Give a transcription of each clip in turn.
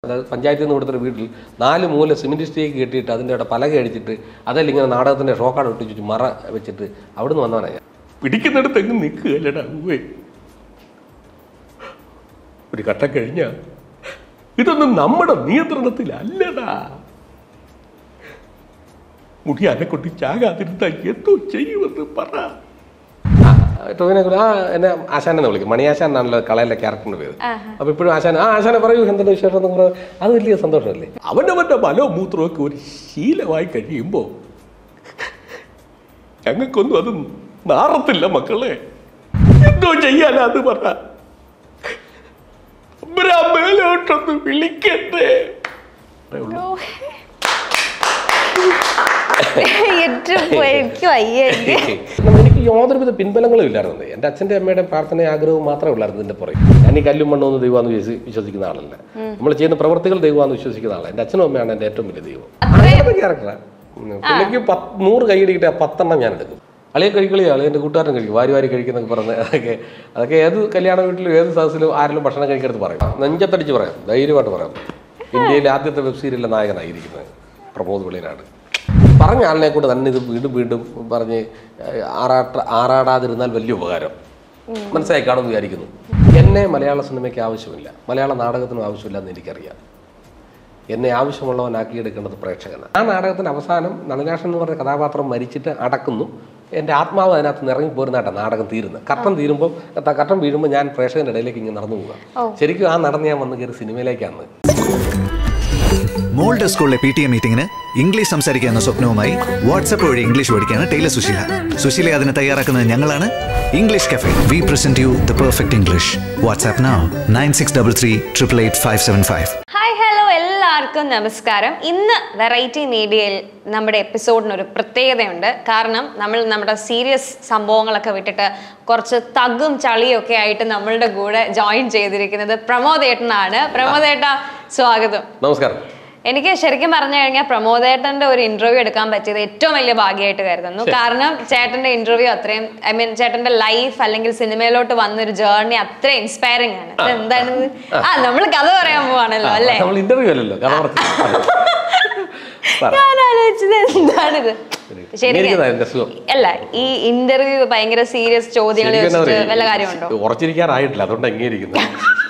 അതായത് പഞ്ചായത്തിൽ നിന്ന് കൊടുത്തൊരു വീട്ടിൽ നാല് മൂല സിമെൻറ്റ് സ്റ്റേക്ക് കെട്ടിയിട്ട് അതിൻ്റെ അവിടെ പലക അടിച്ചിട്ട് അതെല്ലാം ഇങ്ങനെ നാടകത്തിൻ്റെ ഷോക്കാട് ഒട്ടിച്ചു മറ വെച്ചിട്ട് അവിടുന്ന് വന്നവനാണ് ഞാൻ പിടിക്കുന്നിടത്ത് എങ്ങ് നിൽക്കുകയല്ലടാ ഉവ്വേ ഒരു ഘട്ടം കഴിഞ്ഞ ഇതൊന്നും നമ്മുടെ നിയന്ത്രണത്തിലല്ലടാ മുടി അനക്കൊണ്ട് ചാകാതിരുന്ന എന്തോ ചെയ്യുമെന്ന് പറ ടോവിനെ ആ എന്നെ ആശാനെന്ന് വിളിക്കും മണിയാശാൻ എന്നാണല്ലോ കളയിലെ ക്യാരക്ടറിന്റെ പേര് അപ്പൊ ഇപ്പോഴും ആശാൻ ആ ആശാനെ പറയൂ എന്താണ് വിശേഷം എന്ന് പറഞ്ഞാൽ അത് വലിയ സന്തോഷമല്ലേ അവനവന്റെ ബലവും മൂത്രവും ഒക്കെ ഒരു ശീലമായി കഴിയുമ്പോ ഞങ്ങൾക്കൊന്നും അത് നാറത്തില്ല മക്കളെ എന്തോ ചെയ്യാനാ അത് പറ അമ്പരാ മേലോട്ടൊന്ന് വിളിക്കട്ടെ ഏറ്റവും എനിക്ക് വയ്യ എനിക്ക്. എനിക്ക് യാതൊരുവിധ പിൻബലങ്ങളും ഇല്ലായിരുന്നു എൻ്റെ അച്ഛൻ്റെ അമ്മയുടെ പ്രാർത്ഥന ആഗ്രഹവും മാത്രമേ ഉള്ളായിരുന്നു ഇതിൻ്റെ പുറകെ ഞാൻ ഈ കല്ലും മണ്ണൊന്നും ദൈവമാണെന്ന് വിശ്വസി- വിശ്വസിക്കുന്ന ആളല്ല നമ്മൾ ചെയ്യുന്ന പ്രവർത്തികൾ ദൈവമാണെന്ന് വിശ്വസിക്കുന്ന ആളാണ് എൻ്റെ അച്ഛനും അമ്മയാണ് എൻ്റെ ഏറ്റവും വലിയ ദൈവം അങ്ങനത്തെ ക്യാരക്ടറാണ് പുള്ളിക്ക് പത്ത് നൂറ് കൈയടി കിട്ടിയ പത്തെണ്ണം ഞാൻ എടുക്കും അളിയെ കഴിക്കളി ആളെ എൻ്റെ കൂട്ടുകാരൻ കഴിക്കും വാരി വാരി കഴിക്കുന്നൊക്കെ പറഞ്ഞ് അതൊക്കെ അതൊക്കെ ഏത് കല്യാണ വീട്ടിലും ഏത് സദസ്സിലും ആരെങ്കിലും ഭക്ഷണം കഴിക്കരുത് പറയും നെഞ്ചത്തടിച്ച് പറയാം ധൈര്യമായിട്ട് പറയാം ഇന്ത്യയിലെ ആദ്യത്തെ വെബ് സീരിയലിലെ നായകനായിരിക്കുന്നത് പ്രമോദ് വെളിയിലാണ് പറഞ്ഞ ആളിനെ കൊണ്ട് തന്നെ ഇത് വീണ്ടും വീണ്ടും പറഞ്ഞ് ആറാട്ട ആറാടാതിരുന്നാൽ വലിയ ഉപകാരം മനസ്സിലായി കാണുമെന്ന് വിചാരിക്കുന്നു എന്നെ മലയാള സിനിമയ്ക്ക് ആവശ്യമില്ല മലയാള നാടകത്തിനും ആവശ്യമില്ല എന്ന് എനിക്കറിയാം എന്നെ ആവശ്യമുള്ളവനാക്കിയെടുക്കേണ്ടത് പ്രേക്ഷകനാണ് ആ നാടകത്തിൻ്റെ അവസാനം നളിനാഷൻ എന്ന് പറഞ്ഞ കഥാപാത്രം മരിച്ചിട്ട് അടക്കുന്നു എൻ്റെ ആത്മാവ് അതിനകത്ത് നിന്ന് ഇറങ്ങി പോരുന്നതായിട്ടാണ് നാടകം തീരുന്നത് കട്ടം തീരുമ്പോൾ കട്ടം വീഴുമ്പോൾ ഞാൻ പ്രേക്ഷകൻ്റെ ഇടയിലേക്ക് ഇങ്ങനെ നടന്നു പോവുക ശരിക്കും ആ നടന്ന് ഞാൻ വന്ന് കയറി സിനിമയിലേക്കാണ് മോൾഡ് സ്കൂളിലെ പി ടി എ മീറ്റിംഗിന് ഇംഗ്ലീഷ് സംസാരിക്കുക എന്ന സ്വപ്നവുമായി വാട്സപ്പ് വഴി ഇംഗ്ലീഷ് പഠിക്കാണ് ടൈലർ സുശീല സുശീല അതിന് തയ്യാറാക്കുന്നത് ഞങ്ങളാണ് English cafe we present you the perfect English WhatsApp now nine six double three triple eight five seven five hi hello എല്ലാവർക്കും നമസ്കാരം ഇന്ന് വെറൈറ്റി മീഡിയയിൽ നമ്മുടെ എപ്പിസോഡിന് ഒരു പ്രത്യേകതയുണ്ട് കാരണം നമ്മൾ നമ്മുടെ സീരിയസ് സംഭവങ്ങളൊക്കെ വിട്ടിട്ട് കുറച്ച് തഗും ചളിയും ഒക്കെ ആയിട്ട് നമ്മളുടെ കൂടെ ജോയിൻ ചെയ്തിരിക്കുന്നത് പ്രമോദേട്ടനാണ് പ്രമോദേട്ട സ്വാഗതം നമസ്കാരം എനിക്ക് ശരിക്കും പറഞ്ഞു കഴിഞ്ഞാൽ പ്രമോദേട്ടന്റെ ഒരു ഇന്റർവ്യൂ എടുക്കാൻ പറ്റിയത് ഏറ്റവും വലിയ ഭാഗ്യമായിട്ട് കരുതുന്നു കാരണം ചേട്ടന്റെ ഇന്റർവ്യൂ അത്രയും ഐ മീൻ ചേട്ടന്റെ ലൈഫ് അല്ലെങ്കിൽ സിനിമയിലോട്ട് വന്നൊരു ജേർണി അത്ര ഇൻസ്പയറിംഗ് ആണ് ഇത് എന്താണ് ഇത്? ആ നമ്മൾ കഥ പറയാൻ പോവാണല്ലോ അല്ലേ നമ്മൾ ഇന്റർവ്യൂ അല്ലല്ലോ കഥ പറച്ചിൽ. പറ. ഞാൻ ആലോചിച്ചത് എന്താണിത് ശരിക്കും ഇങ്ങനെയിരിക്കുന്നതാ എൻ്റെ സുഖം അല്ല ഈ ഇന്റർവ്യൂ ഭയങ്കര സീരിയസ് ചോദ്യങ്ങൾ ശരിക്കും എന്താ ചോദിച്ചിട്ട് പറയാ, വല്ല കാര്യമുണ്ടോ ഉറച്ചിരിക്കാറായിട്ടില്ല അതുകൊണ്ട് എങ്ങനെ ഇരിക്കുന്നത്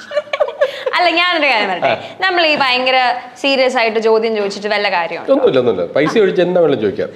അല്ല ഞാനൊരു കാര്യം പറയട്ടെ നമ്മൾ ഈ ഭയങ്കര സീരിയസ് ആയിട്ട് ചോദ്യം ചോദിച്ചിട്ട് വല്ല കാര്യമുണ്ടോ ഒന്നുമില്ല ഒന്നുമില്ല പൈസ ഒഴിച്ച് എന്നെ വേണം ചോദിക്കാം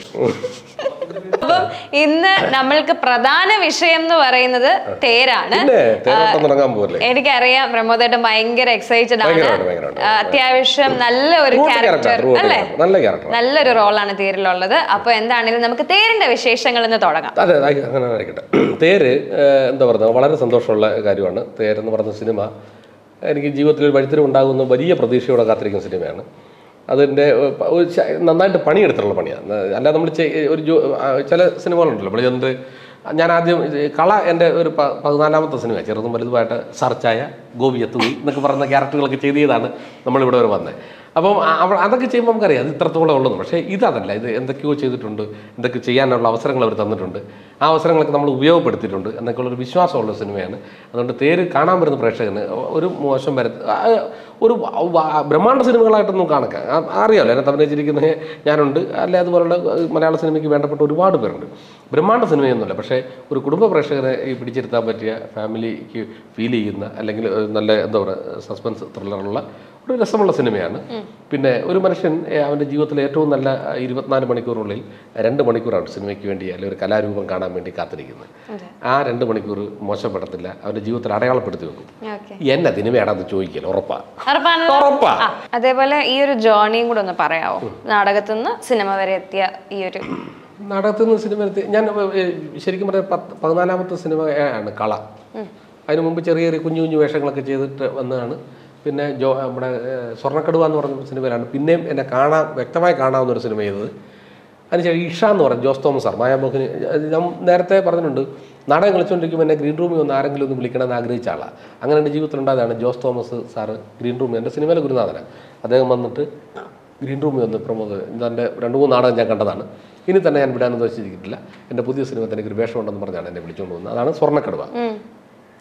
അപ്പം ഇന്ന് നമ്മൾക്ക് പ്രധാന വിഷയം എന്ന് പറയുന്നത് തേരാണ് പിന്നെ തേരോട്ടം തുടങ്ങാൻ പോകല്ലേ എനിക്കറിയാം പ്രമോദേട്ടൻ ഭയങ്കര എക്സൈറ്റഡ് ആണ് ഭയങ്കരമായിട്ട്, ഭയങ്കരമായിട്ട്. ആ, അത്യാവശ്യം നല്ല ഒരു True ക്യാരക്ടർ character, true അല്ലേ character. നല്ല ക്യാരക്ടർ നല്ലൊരു റോളാണ് തേരിലുള്ളത് അപ്പൊ എന്താണെങ്കിലും നമുക്ക് തേരിന്റെ വിശേഷങ്ങൾ എന്ന് തുടങ്ങാം അതെ അതെ, അങ്ങനെ ആയിക്കോട്ടെ തേര് ഏഹ്, എന്താ പറയുക വളരെ സന്തോഷമുള്ള കാര്യമാണ് തേരെന്ന് പറഞ്ഞ സിനിമ എനിക്ക് ജീവിതത്തിൽ ഒരു വഴിത്തിരിവ് ഉണ്ടാകുന്ന വലിയ പ്രതീക്ഷയോടെ കാത്തിരിക്കുന്ന സിനിമയാണ് അതിൻ്റെ ഏഹ്, പ- ഒരു ശ- നന്നായിട്ട് പണിയെടുത്തിട്ടുള്ള പണിയാണ് അല്ലാതെ നമ്മൾ ചെയ്- ഒരു ജോ ആ, ചില സിനിമകളുണ്ടല്ലോ നമ്മൾ ചെന്നിട്ട് ഞാൻ ആദ്യം ഇത് കള എൻ്റെ ഒരു പ- പതിനാലാമത്തെ സിനിമ ചെറുതും വലുതുമായിട്ട് സർച്ചായ ഗോപി എത്തുകി എന്നൊക്കെ പറയുന്ന ക്യാരക്ടറുകളൊക്കെ ചെയ്ത് ചെയ്താണ് നമ്മളിവിടെ വരെ വന്നത് അപ്പം ആ- അവ- അതൊക്കെ ചെയ്യുമ്പോൾ നമുക്കറിയാം അത് ഇത്രത്തോളം ഉള്ളതെന്ന് പക്ഷേ ഇതതല്ല ഇത് എന്തൊക്കെയോ ചെയ്തിട്ടുണ്ട് എന്തൊക്കെ ചെയ്യാനുള്ള അവസരങ്ങൾ അവർ തന്നിട്ടുണ്ട് ആ അവസരങ്ങളൊക്കെ നമ്മൾ ഉപയോഗപ്പെടുത്തിയിട്ടുണ്ട് എന്നൊക്കെയുള്ളൊരു വിശ്വാസമുള്ള സിനിമയാണ് അതുകൊണ്ട് തേര് കാണാൻ വരുന്ന പ്രേക്ഷകന് ഒരു മോശം വര ആ, ഒരു വ- വ- ബ്രഹ്മാണ്ഡ സിനിമകളായിട്ടൊന്നും കാണക്കാം ആ- അറിയാമല്ലോ അതിനകത്ത് അഭിനയിച്ചിരിക്കുന്ന ഞാനുണ്ട് അല്ലെ അതുപോലുള്ള ഏഹ്, മലയാള സിനിമയ്ക്ക് വേണ്ടപ്പെട്ട ഒരുപാട് പേരുണ്ട് ബ്രഹ്മാണ്ഡ സിനിമയൊന്നുമില്ല പക്ഷേ ഒരു കുടുംബ പ്രേക്ഷകരെ ഈ പിടിച്ചിരുത്താൻ പറ്റിയ ഫാമിലിക്ക് ഫീൽ ചെയ്യുന്ന അല്ലെങ്കിൽ ഒരു നല്ല എന്താ പറയുക സസ്പെൻസ് ത്രില്ലറുള്ള ഒരു രസമുള്ള സിനിമയാണ് പിന്നെ ഒരു മനുഷ്യൻ ഏ, അവൻ്റെ ജീവിതത്തിലെ ഏറ്റവും നല്ല ആ, ഇരുപത്തിനാല് മണിക്കൂറിനുള്ളിൽ രണ്ട് മണിക്കൂറാണ് സിനിമയ്ക്ക് വേണ്ടി അല്ലെങ്കിൽ ഒരു കലാരൂപം കാണാൻ വേണ്ടി കാത്തിരിക്കുന്നത് ആ രണ്ട് മണിക്കൂർ മോശപ്പെടത്തില്ല അവൻ്റെ ജീവിതത്തിൽ അടയാളപ്പെടുത്തി വെക്കും ഓക്കെ എന്നെ സിനിമയാണെന്ന് ചോദിക്കൽ ഉറപ്പാ ഉറപ്പാണല്ലോ ഉറപ്പാ ആ, അതേപോലെ ഈ ഒരു ജേർണിയും കൂടെ ഒന്ന് പറയാവോ നാടകത്തിൽ നിന്ന് സിനിമ വരെ എത്തിയ ഈ ഒരു നാടകത്തിൽ നിന്ന് സിനിമ എടുത്ത് ഞാൻ ഏ, ശരിക്കും പറഞ്ഞാൽ പത്ത് പതിനാലാമത്തെ സിനിമ ആണ് കള അതിന് മുമ്പ് ചെറിയ ചെറിയ കുഞ്ഞു കുഞ്ഞു വേഷങ്ങളൊക്കെ ചെയ്തിട്ട് വന്നതാണ് പിന്നെ ജോ നമ്മുടെ ഏ, സ്വർണ്ണക്കടുവ എന്ന് പറഞ്ഞ സിനിമയിലാണ് പിന്നെയും എന്നെ കാണാൻ വ്യക്തമായി കാണാവുന്ന ഒരു സിനിമ ചെയ്തത് അതിനുശേഷം ഇഷ എന്ന് പറയും ജോസ് തോമസ് സാർ മായാമോഹിനി അത് ഞാൻ നേരത്തെ പറഞ്ഞിട്ടുണ്ട് നാടകം കളിച്ചുകൊണ്ടിരിക്കുമ്പോൾ എന്നെ ഗ്രീൻ റൂമിൽ ഒന്ന് ആരെങ്കിലും ഒന്ന് വിളിക്കണമെന്ന് ആഗ്രഹിച്ച ആളാണ് അങ്ങനെ എൻ്റെ ജീവിതത്തിലുണ്ടായതാണ് ജോസ് തോമസ് സാറ് ഗ്രീൻ റൂമിൽ എൻ്റെ സിനിമയിലെ ഗുരുനാഥനാണ് അദ്ദേഹം വന്നിട്ട് ഗ്രീൻ റൂമിൽ വന്ന് പ്രമോദ് എൻ്റെ രണ്ട് മൂന്ന് നാടകം ഞാൻ കണ്ടതാണ് ഇനി തന്നെ ഞാൻ വിടാൻ ഉദ്ദേശിച്ചിരിക്കില്ല എൻ്റെ പുതിയ സിനിമ തന്നെ ഒരു വേഷം ഉണ്ടെന്ന് പറഞ്ഞാണ് എന്നെ വിളിച്ചുകൊണ്ട് വന്നത് അതാണ് സ്വർണ്ണക്കടുവ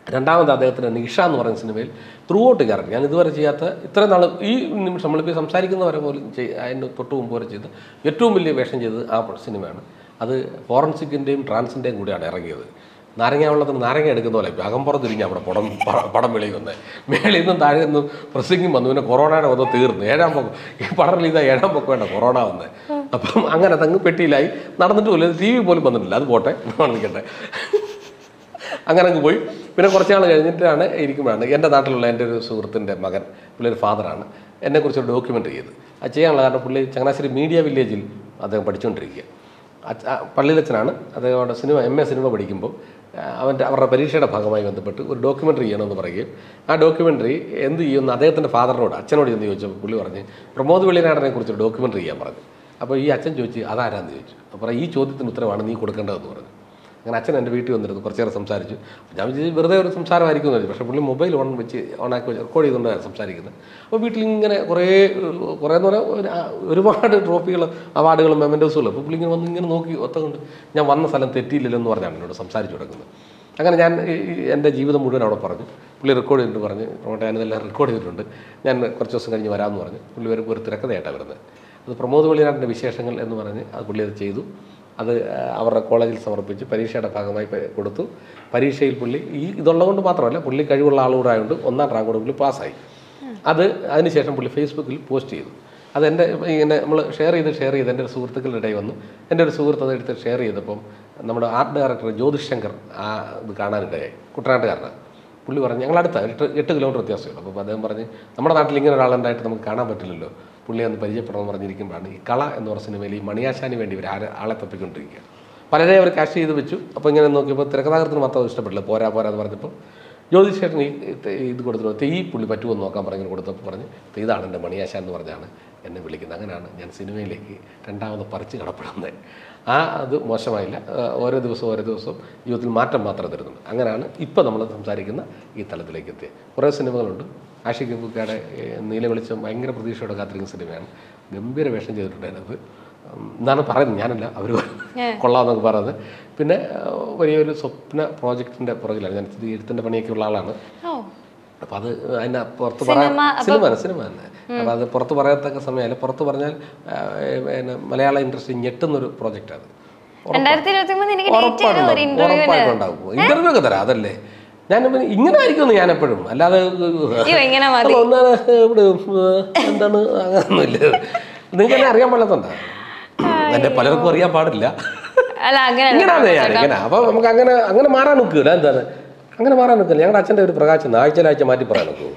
രണ്ടാമത് അദ്ദേഹത്തിൻ്റെ നിഷ എന്ന് പറയുന്ന സിനിമയിൽ ത്രൂ ഔട്ട് ക്യാരക്ടർ ഞാൻ ഇതുവരെ ചെയ്യാത്ത ഇത്രയും നാൾ ഈ നിമിഷം നമ്മളിപ്പോൾ സംസാരിക്കുന്നവരെ പോലും ചെയ്- അതിന് തൊട്ട് മുമ്പ് വരെ ചെയ്ത് ഏറ്റവും വലിയ വേഷം ചെയ്തത് ആ സിനിമയാണ് അത് ഫോറൻസിക്കിൻ്റെയും ട്രാൻസിൻ്റെയും കൂടിയാണ് ഇറങ്ങിയത് നാരങ്ങ വെള്ളത്തിന് നാരങ്ങ എടുക്കുന്ന പോലെ അകമ്പുറം തിരിഞ്ഞ് അവിടെ പടം പ- പടം വെളിയിൽ വന്നത് മേളിൽ നിന്നും താഴെ നിന്നും പ്രസിംഗും വന്നു പിന്നെ കൊറോണയുടെ വന്ന് തീർന്നു ഏഴാം പൊക്കം ഈ പടം റിലീസ് ആയി ഏഴാം പൊക്കം വേണ്ട കൊറോണ വന്നത് അപ്പം അങ്ങനെ തങ്ങ് പെട്ടിയിലായി നടന്നിട്ട് പോലും ടി വി പോലും വന്നിട്ടില്ല അത് പോട്ടെ നിൽക്കട്ടെ അങ്ങനെ അങ്ങ് പോയി പിന്നെ കുറച്ച് നാൾ കഴിഞ്ഞിട്ടാണ് ഇരിക്കുമ്പോഴാണ് എൻ്റെ നാട്ടിലുള്ള എൻ്റെ ഒരു സുഹൃത്തിൻ്റെ മകൻ പുള്ളി ഒരു ഫാദറാണ് എന്നെക്കുറിച്ച് ഒരു ഡോക്യുമെൻ്ററി ചെയ്ത് അത് ചെയ്യാനുള്ള കാരണം പുള്ളി ചങ്ങനാശ്ശേരി മീഡിയ വില്ലേജിൽ അദ്ദേഹം പഠിച്ചുകൊണ്ടിരിക്കുക അച്ഛ- ആ പള്ളിയിലച്ഛനാണ് അദ്ദേഹം അവിടെ സിനിമ എം എ സിനിമ പഠിക്കുമ്പോൾ ആ, അവൻ്റെ അവരുടെ പരീക്ഷയുടെ ഭാഗമായി ബന്ധപ്പെട്ട് ഒരു ഡോക്യുമെൻ്ററി ചെയ്യണമെന്ന് പറയുകയും ആ ഡോക്യുമെൻ്ററി എന്ത് ചെയ്യുമെന്ന് അദ്ദേഹത്തിൻ്റെ ഫാദറിനോട് അച്ഛനോട് ചെന്ന് ചോദിച്ചപ്പോൾ പുള്ളി പറഞ്ഞ് പ്രമോദ് വെള്ളിനാടനെ കുറിച്ച് ഡോക്യുമെൻ്ററി ചെയ്യാൻ പറഞ്ഞു അപ്പോൾ ഈ അച്ഛൻ ചോദിച്ചു അതാരാന്ന് ചോദിച്ചു അപ്പോൾ ഈ ചോദ്യത്തിന് ഉത്തരവാണ് നീ കൊടുക്കേണ്ടതെന്ന് പറഞ്ഞു അങ്ങനെ അച്ഛൻ എൻ്റെ വീട്ടിൽ വന്നിരുന്നു കുറച്ച് നേരം സംസാരിച്ചു അപ്പോൾ ഞാൻ വിചാരിച്ചു വെറുതെ ഒരു സംസാരമായിരിക്കും എന്ന് വിചാരിച്ചു. പക്ഷേ പുള്ളി മൊബൈൽ ഓൺ വെച്ച് ഓണാക്കി വെച്ച് റെക്കോർഡ് ചെയ്തുകൊണ്ടാണ് സംസാരിക്കുന്നത് അപ്പോൾ വീട്ടിൽ ഇങ്ങനെ കുറേ കുറേ എന്ന് പറഞ്ഞാൽ ഒരു- ആ, ഒരുപാട് ട്രോഫികൾ അവാർഡുകളും മെമൻറ്റോസുകളും അപ്പോൾ പുള്ളി ഇങ്ങനെ വന്ന് ഇങ്ങനെ നോക്കി ഒത്തുകൊണ്ട് ഞാൻ വന്ന സ്ഥലം തെറ്റിയില്ലല്ലോ എന്ന് പറഞ്ഞാണ് എന്നോട് സംസാരിച്ചു തുടങ്ങുന്നത് അങ്ങനെ ഞാൻ ഈ- ഈ എൻ്റെ ജീവിതം മുഴുവൻ അവിടെ പറഞ്ഞു പുള്ളി റെക്കോർഡ് ചെയ്തിട്ട് പറഞ്ഞ് അതുകൊണ്ട് ഞാനിതെല്ലാം റെക്കോർഡ് ചെയ്തിട്ടുണ്ട് ഞാൻ കുറച്ച് ദിവസം കഴിഞ്ഞ് വരാമെന്ന് പറഞ്ഞ് പുള്ളി വരുമ്പോൾ ഒരു തിരക്കഥയായിട്ടാണ് വരുന്നത് അത് പ്രമോദ് വെള്ളിനാടിൻ്റെ വിശേഷങ്ങൾ എന്ന് പറഞ്ഞ് അത് പുള്ളി അത് ചെയ്തു അത് ആ, അവരുടെ കോളേജിൽ സമർപ്പിച്ച് പരീക്ഷയുടെ ഭാഗമായി പ- കൊടുത്തു പരീക്ഷയിൽ പുള്ളി ഈ ഇതുള്ളത് കൊണ്ട് മാത്രമല്ല പുള്ളി കഴിവുള്ള ആളുകൂടെ ആയതുകൊണ്ട് ഒന്നാം റാങ്ക് കൂടെ പുള്ളി പാസ്സായി അത് അതിനുശേഷം പുള്ളി ഫേസ്ബുക്കിൽ പോസ്റ്റ് ചെയ്തു അത് എൻ്റെ ഇങ്ങനെ നമ്മൾ ഷെയർ ചെയ്ത് ഷെയർ ചെയ്ത് എൻ്റെ ഒരു സുഹൃത്തുക്കളുടെ ഇടയിൽ വന്നു എൻ്റെ ഒരു സുഹൃത്ത് അത് എടുത്ത് ഷെയർ ചെയ്തപ്പം നമ്മുടെ ആർട്ട് ഡയറക്ടർ ജ്യോതിഷ് ശങ്കർ ആ ഇത് കാണാനിടയായി കുട്ടനാട്ടുകാരനാണ് പുള്ളി പറഞ്ഞു ഞങ്ങൾ അടുത്ത എട്ട് എട്ട് കിലോമീറ്റർ വ്യത്യാസമുള്ളൂ അപ്പോൾ അദ്ദേഹം പറഞ്ഞ് നമ്മുടെ നാട്ടിൽ ഇങ്ങനെ ഒരാളുണ്ടായിട്ട് നമുക്ക് കാണാൻ പറ്റില്ലല്ലോ പുള്ളി ഒന്ന് പരിചയപ്പെടണമെന്ന് പറഞ്ഞിരിക്കുമ്പോഴാണ് ഈ കള എന്ന് പറഞ്ഞ സിനിമയിൽ ഈ മണിയാശാന് വേണ്ടി ഇവർ ആരെ ആളെ തപ്പിക്കൊണ്ടിരിക്കുക പലരെ അവർ കാഷ് ചെയ്ത് വെച്ചു അപ്പോൾ ഇങ്ങനെ നോക്കിയപ്പോൾ തിരക്കഥാകൃത്തിന് മാത്രം അത് ഇഷ്ടപ്പെട്ടില്ല പോരാ പോരാ എന്ന് പറഞ്ഞപ്പോൾ ജ്യോതിഷേട്ടൻ ഈ ഇത് ഇത് കൊടുത്തിട്ട് ഈ പുള്ളി പറ്റുമോ എന്ന് നോക്കാൻ പറഞ്ഞു കൊടുത്തപ്പോൾ പറഞ്ഞ് ഇതാണ് എൻ്റെ മണിയാശാൻ എന്ന് പറഞ്ഞാണ് എന്നെ വിളിക്കുന്നത് അങ്ങനെയാണ് ഞാൻ സിനിമയിലേക്ക് രണ്ടാമത് പറിച്ച് കടപ്പെടുന്നത് ആ അത് മോശമായില്ല ആ, ഓരോ ദിവസവും ഓരോ ദിവസവും ജീവിതത്തിൽ മാറ്റം മാത്രം തരുന്നുണ്ട് അങ്ങനെയാണ് ഇപ്പോൾ നമ്മൾ സംസാരിക്കുന്ന ഈ തലത്തിലേക്ക് എത്തിയത് കുറേ സിനിമകളുണ്ട് ആഷിഖ് ബുക്കയുടെ നീല വെളിച്ചം ഭയങ്കര പ്രതീക്ഷയോടെ കാത്തിരിക്കുന്ന സിനിമയാണ് ഗംഭീര വേഷം ചെയ്തിട്ടുണ്ട് അതിനകത്ത് ഉം, എന്നാണ് പറയുന്നത് ഞാനല്ല അവർ കൊള്ളാമെന്നൊക്കെ പറയുന്നത് പിന്നെ ആ, വലിയൊരു സ്വപ്ന പ്രോജക്റ്റിൻ്റെ പുറകിലാണ് ഞാൻ ഇത് എഴുത്തിൻ്റെ പണിയൊക്കെ ഉള്ള ആളാണ് ഓ അപ്പം അത് അതിന് പുറത്ത് പറയാൻ സിനിമ, സിനിമ സിനിമ തന്നെ അപ്പം അത് പുറത്ത് പറയത്തക്ക സമയമല്ല പുറത്ത് പറഞ്ഞാൽ ആ, ഏ, പിന്നെ മലയാള ഇൻഡസ്ട്രി ഞെട്ടുന്നൊരു പ്രോജക്റ്റാണ് രണ്ടായിരത്തി ഇരുപത്തി മൂന്ന് എനിക്ക് ഡേറ്റ് ചെയ്തു ഒരു ഇന്റർവ്യൂവിന് ഉറപ്പായിട്ടും ഉണ്ടാവും ഇന്റർവ്യൂ ഒക്കെ തരാം അതല്ലേ ഞാൻ ഇങ്ങനെ ആയിരിക്കും ഞാൻ എപ്പോഴും അല്ലാതെ അയ്യോ ഇങ്ങനെ മതി അല്ല, ഒന്നാണ് ഇവിടെ എന്താണ് അങ്ങനൊന്നുമില്ല നിങ്ങൾക്ക് എന്നെ അറിയാൻ പാടില്ലാത്തതുകൊണ്ടാ എന്നെ പലർക്കും അറിയാൻ പാടില്ല അല്ല അങ്ങനെ ഇങ്ങനെയാണ് ഞാൻ ഇങ്ങനെ അപ്പൊ നമുക്ക് അങ്ങനെ അങ്ങനെ മാറാൻ നിൽക്കില്ല എന്താണ് അങ്ങനെ മാറാൻ നിൽക്കില്ല ഞങ്ങളുടെ അച്ഛൻ്റെ ഒരു പ്രകാശം ആഴ്ചയിലാഴ്ച മാറ്റി പറയാൻ നിൽക്കുമോ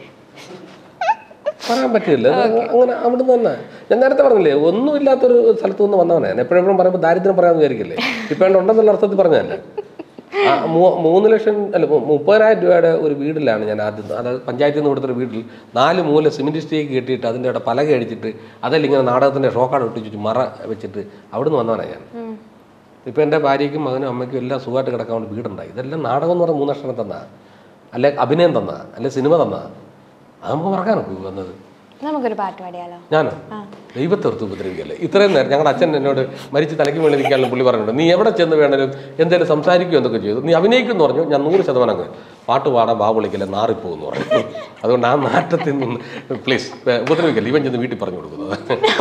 പറയാൻ പറ്റില്ല അത് അങ്ങനെ അവിടുന്ന് തന്നെ ഞാൻ നേരത്തെ പറഞ്ഞില്ലേ ഒന്നുമില്ലാത്തൊരു സ്ഥലത്തു നിന്ന് വന്നവനെ ഞാൻ എപ്പോഴെപ്പോഴും പറയുമ്പോൾ ദാരിദ്ര്യം പറയാമെന്ന് വിചാരിക്കില്ലേ ഇപ്പം എൻ്റെ ഉണ്ടെന്നുള്ള അർത്ഥത്തിൽ പറഞ്ഞതല്ലേ ആ, മൂ- മൂന്ന് ലക്ഷം അല്ല മു- മുപ്പതിനായിരം രൂപയുടെ ഒരു വീടിലാണ് ഞാൻ ആദ്യം അതായത് പഞ്ചായത്തിൽ നിന്ന് കൊടുത്തൊരു വീട്ടിൽ നാല് മൂല സിമെൻറ്റ് സ്റ്റേക്ക് കെട്ടിയിട്ട് അതിൻ്റെ അവിടെ പലക അടിച്ചിട്ട് അതിൽ ഇങ്ങനെ നാടകത്തിൻ്റെ ഷോക്കാട് ഒട്ടിച്ചിട്ട് മറ വെച്ചിട്ട് അവിടുന്ന് വന്നവനാണ് ഞാൻ ഇപ്പം എൻ്റെ ഭാര്യയ്ക്കും മകനും അമ്മയ്ക്കും എല്ലാം സുഖമായിട്ട് കിടക്കാൻ വേണ്ടി വീടുണ്ടായി ഇതെല്ലാം നാടകം എന്ന് പറഞ്ഞാൽ മൂന്നക്ഷരം തന്നാ അല്ലെ അഭിനയം തന്നാ അല്ലെ സിനിമ തന്നാ അത് നമുക്ക് മറക്കാൻ നോക്കൂ വന്നത് നമുക്കൊരു പാട്ട് പാടിയാലോ ഞാനോ ദൈവത്തെ ഓർത്ത് ഉപദ്രവിക്കല്ലേ ഇത്രയും നേരം ഞങ്ങളുടെ അച്ഛൻ എന്നോട് മരിച്ച് തലയ്ക്ക് വേണ്ടി നിൽക്കാനും പുള്ളി പറഞ്ഞിട്ടുണ്ട് നീ എവിടെ ചെന്ന് വേണേലും എന്തെങ്കിലും സംസാരിക്കുകയോ എന്തൊക്കെ ചെയ്തു നീ അഭിനയിക്കുമെന്ന് പറഞ്ഞു ഞാൻ നൂറ് ശതമാനം അങ്ങ് പാട്ട് പാടാൻ ബാ വിളിക്കല്ലേ നാറിപ്പോകുന്നു പറഞ്ഞു അതുകൊണ്ട് ആ നാട്ടത്തിൽ നിന്ന് പ്ലീസ് ഉപദ്രവിക്കല്ലേ ഇവൻ ചെന്ന് വീട്ടിൽ പറഞ്ഞു കൊടുക്കുന്നത്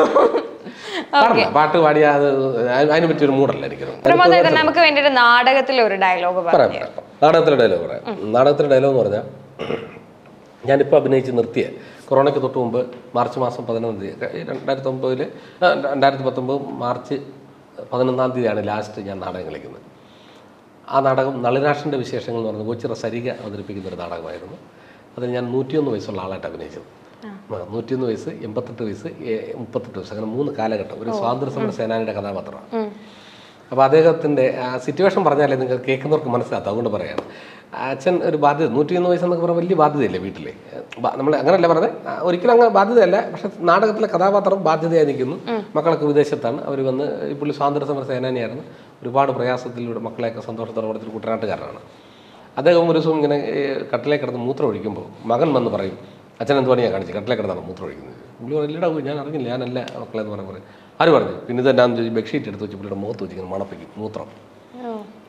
പറഞ്ഞ പാട്ട് പാടിയ അത് അതിനെ പറ്റിയൊരു മൂടല്ല എനിക്ക് പ്രമോദ് ഏട്ടാ, നമുക്ക് വേണ്ടിയിട്ട് നാടകത്തിലെ ഒരു ഡയലോഗ് പറയാം പറഞ്ഞു പറയാം. നാടകത്തിലെ ഡയലോഗ് പറയാം നാടകത്തിലെ ഡയലോഗ് എന്ന് പറഞ്ഞാൽ ഞാനിപ്പോൾ അഭിനയിച്ച് നിർത്തിയ കൊറോണയ്ക്ക് തൊട്ട് മുമ്പ് മാർച്ച് മാസം പതിനൊന്നാം തീയതി രണ്ടായിരത്തി ഒമ്പതിൽ രണ്ടായിരത്തി പത്തൊമ്പത് മാർച്ച് പതിനൊന്നാം തീയതിയാണ് ലാസ്റ്റ് ഞാൻ നാടകം കളിക്കുന്നത് ആ നാടകം നളിനാഷിൻ്റെ വിശേഷങ്ങൾ എന്ന് പറഞ്ഞ കൊച്ചിറ സരിക അവതരിപ്പിക്കുന്ന ഒരു നാടകമായിരുന്നു അതിൽ ഞാൻ നൂറ്റിയൊന്ന് വയസ്സുള്ള ആളായിട്ട് അഭിനയിച്ചത് ആ, നൂറ്റിയൊന്ന് വയസ്സ് എൺപത്തെട്ട് വയസ്സ് ഏ, മുപ്പത്തെട്ട് വയസ്സ് അങ്ങനെ മൂന്ന് കാലഘട്ടം ഒരു സ്വാതന്ത്ര്യ സമര സേനാനിയുടെ കഥാപാത്രമാണ് അപ്പോൾ അദ്ദേഹത്തിൻ്റെ ആ സിറ്റുവേഷൻ പറഞ്ഞാലേ നിങ്ങൾക്ക് കേൾക്കുന്നവർക്ക് മനസ്സിലാത്ത അതുകൊണ്ട് പറയാണ് അച്ഛൻ ഒരു ബാധ്യത നൂറ്റിയൊന്ന് വയസ്സെന്നൊക്കെ പറഞ്ഞാൽ വലിയ ബാധ്യതയല്ലേ വീട്ടിലെ നമ്മൾ അങ്ങനെയല്ല പറഞ്ഞത് ആ, ഒരിക്കലും അങ്ങനെ ബാധ്യതയല്ല പക്ഷെ നാടകത്തിലെ കഥാപാത്രം ബാധ്യതയായി നിൽക്കുന്നു മക്കളൊക്കെ വിദേശത്താണ് അവർ വന്ന് ഈ പുള്ളി സ്വാതന്ത്ര്യ സമര സേനാനിയായിരുന്നു ഒരുപാട് പ്രയാസത്തിലൂടെ മക്കളെയൊക്കെ സന്തോഷത്തോടെ വളർത്തി കുട്ടനാട്ടുകാരനാണ് അദ്ദേഹം ഒരു ദിവസം ഇങ്ങനെ ഏ, കട്ടിലേ കിടന്ന് മൂത്രം ഒഴിക്കുമ്പോൾ മകൻ വന്ന് പറയും അച്ഛൻ എന്ത് പണിയാണ് കാണിച്ചത് കട്ടിലേ കിടന്നാണ് മൂത്രം ഒഴിക്കുന്നത് പുള്ളി പറയും ഇല്ലടാ ഞാൻ അറിഞ്ഞില്ല ഞാനല്ല മക്കളെ എന്ന് പറഞ്ഞ പറയും ആര് പറഞ്ഞു പിന്നെ ഇതെന്നാന്ന് ചോദിച്ചു ബെഡ്ഷീറ്റ് എടുത്ത് വെച്ച് പുള്ളിയുടെ മുഖത്ത് വെച്ച് ഇങ്ങനെ മണപ്പിക്കും മൂത്രം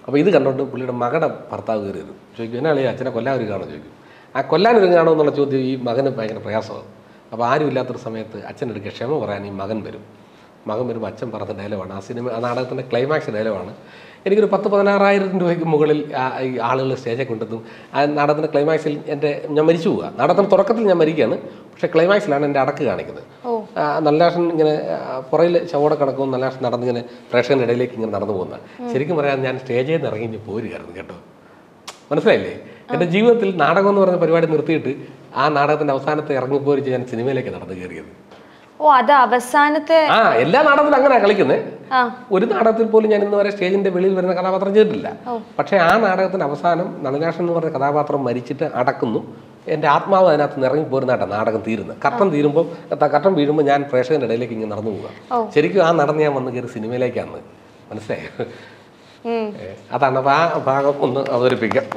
അപ്പോൾ ഇത് കണ്ടുകൊണ്ട് പുള്ളിയുടെ മകളുടെ ഭർത്താവ് കയറി വരും ചോദിക്കും എന്നാ അളിയാ അച്ഛനെ കൊല്ലാൻ ഒരുങ്ങാണോ ചോദിക്കും ആ കൊല്ലാൻ ഒരുങ്ങാണോ എന്നുള്ള ചോദ്യം ഈ മകന് ഭയങ്കര പ്രയാസമാണ് അപ്പോൾ ആരും ഇല്ലാത്തൊരു സമയത്ത് അച്ഛനെടുക്കുക ക്ഷമ പറയാൻ ഈ മകൻ വരും മകൻ വരുമ്പോൾ അച്ഛൻ പറഞ്ഞ ഡയലോഗാണ് ആ സിനിമ ആ നാടകത്തിൻ്റെ ക്ലൈമാക്സ് ഡയലോഗാണ് എനിക്കൊരു പത്ത് പതിനാറായിരം രൂപയ്ക്ക് മുകളിൽ ആ- ഈ ആളുകൾ സ്റ്റേജിൽ കൊണ്ടെത്തും ആ നാടകത്തിൻ്റെ ക്ലൈമാക്സിൽ എൻ്റെ ഞാൻ മരിച്ചു പോവുക നാടകത്തിൻ്റെ തുടക്കത്തിൽ ഞാൻ മരിക്കുകയാണ് പക്ഷേ ക്ലൈമാക്സിലാണ് എൻ്റെ അടക്ക് കാണിക്കുന്നത് ആ, നല്ലാഷൻ ഇങ്ങനെ പുറയിൽ ചവോട കണക്കും നല്ലാഷൻ നടന്നിങ്ങനെ പ്രേക്ഷകൻ്റെ ഇടയിലേക്ക് ഇങ്ങനെ നടന്നു പോകുന്നത് ശരിക്കും പറയാൻ ഞാൻ സ്റ്റേജിൽ നിന്ന് ഇറങ്ങി ഇഞ്ഞ് പോരുകയായിരുന്നു കേട്ടോ മനസ്സിലായില്ലേ എൻ്റെ ജീവിതത്തിൽ നാടകം എന്ന് പറഞ്ഞ പരിപാടി നിർത്തിയിട്ട് ആ നാടകത്തിൻ്റെ അവസാനത്തെ ഇറങ്ങിപ്പോരിച്ച് ഞാൻ സിനിമയിലേക്ക് നടന്നു കയറിയത് ഓ അത് അവസാനത്തെ ആ എല്ലാ നാടകത്തിലും അങ്ങനെ കളിക്കുന്നത് ആ ഒരു നാടകത്തിൽ പോലും ഞാൻ ഇന്ന് വരെ സ്റ്റേജിന്റെ വെളിയിൽ വരുന്ന കഥാപാത്രം ചെയ്തിട്ടില്ല പക്ഷേ ആ നാടകത്തിന്റെ അവസാനം നളിനാശൻ എന്ന് പറഞ്ഞ കഥാപാത്രം മരിച്ചിട്ട് അടക്കുന്നു എൻ്റെ ആത്മാവ് അതിനകത്ത് നിന്ന് ഇറങ്ങി പോരുന്നതായിട്ടാണ് നാടകം തീരുന്നത് കട്ടം തീരുമ്പോൾ കട്ടം വീഴുമ്പോൾ ഞാൻ പ്രേക്ഷകന്റെ ഇടയിലേക്ക് ഇങ്ങനെ നടന്നു പോവുക ശരിക്കും ആ നടന്ന് ഞാൻ വന്ന് കയറി സിനിമയിലേക്കാണ് മനസ്സിലായോ ഉം. ഏ, അതാണ് അപ്പോൾ ആ ഭാഗം ഒന്ന് അവതരിപ്പിക്കാം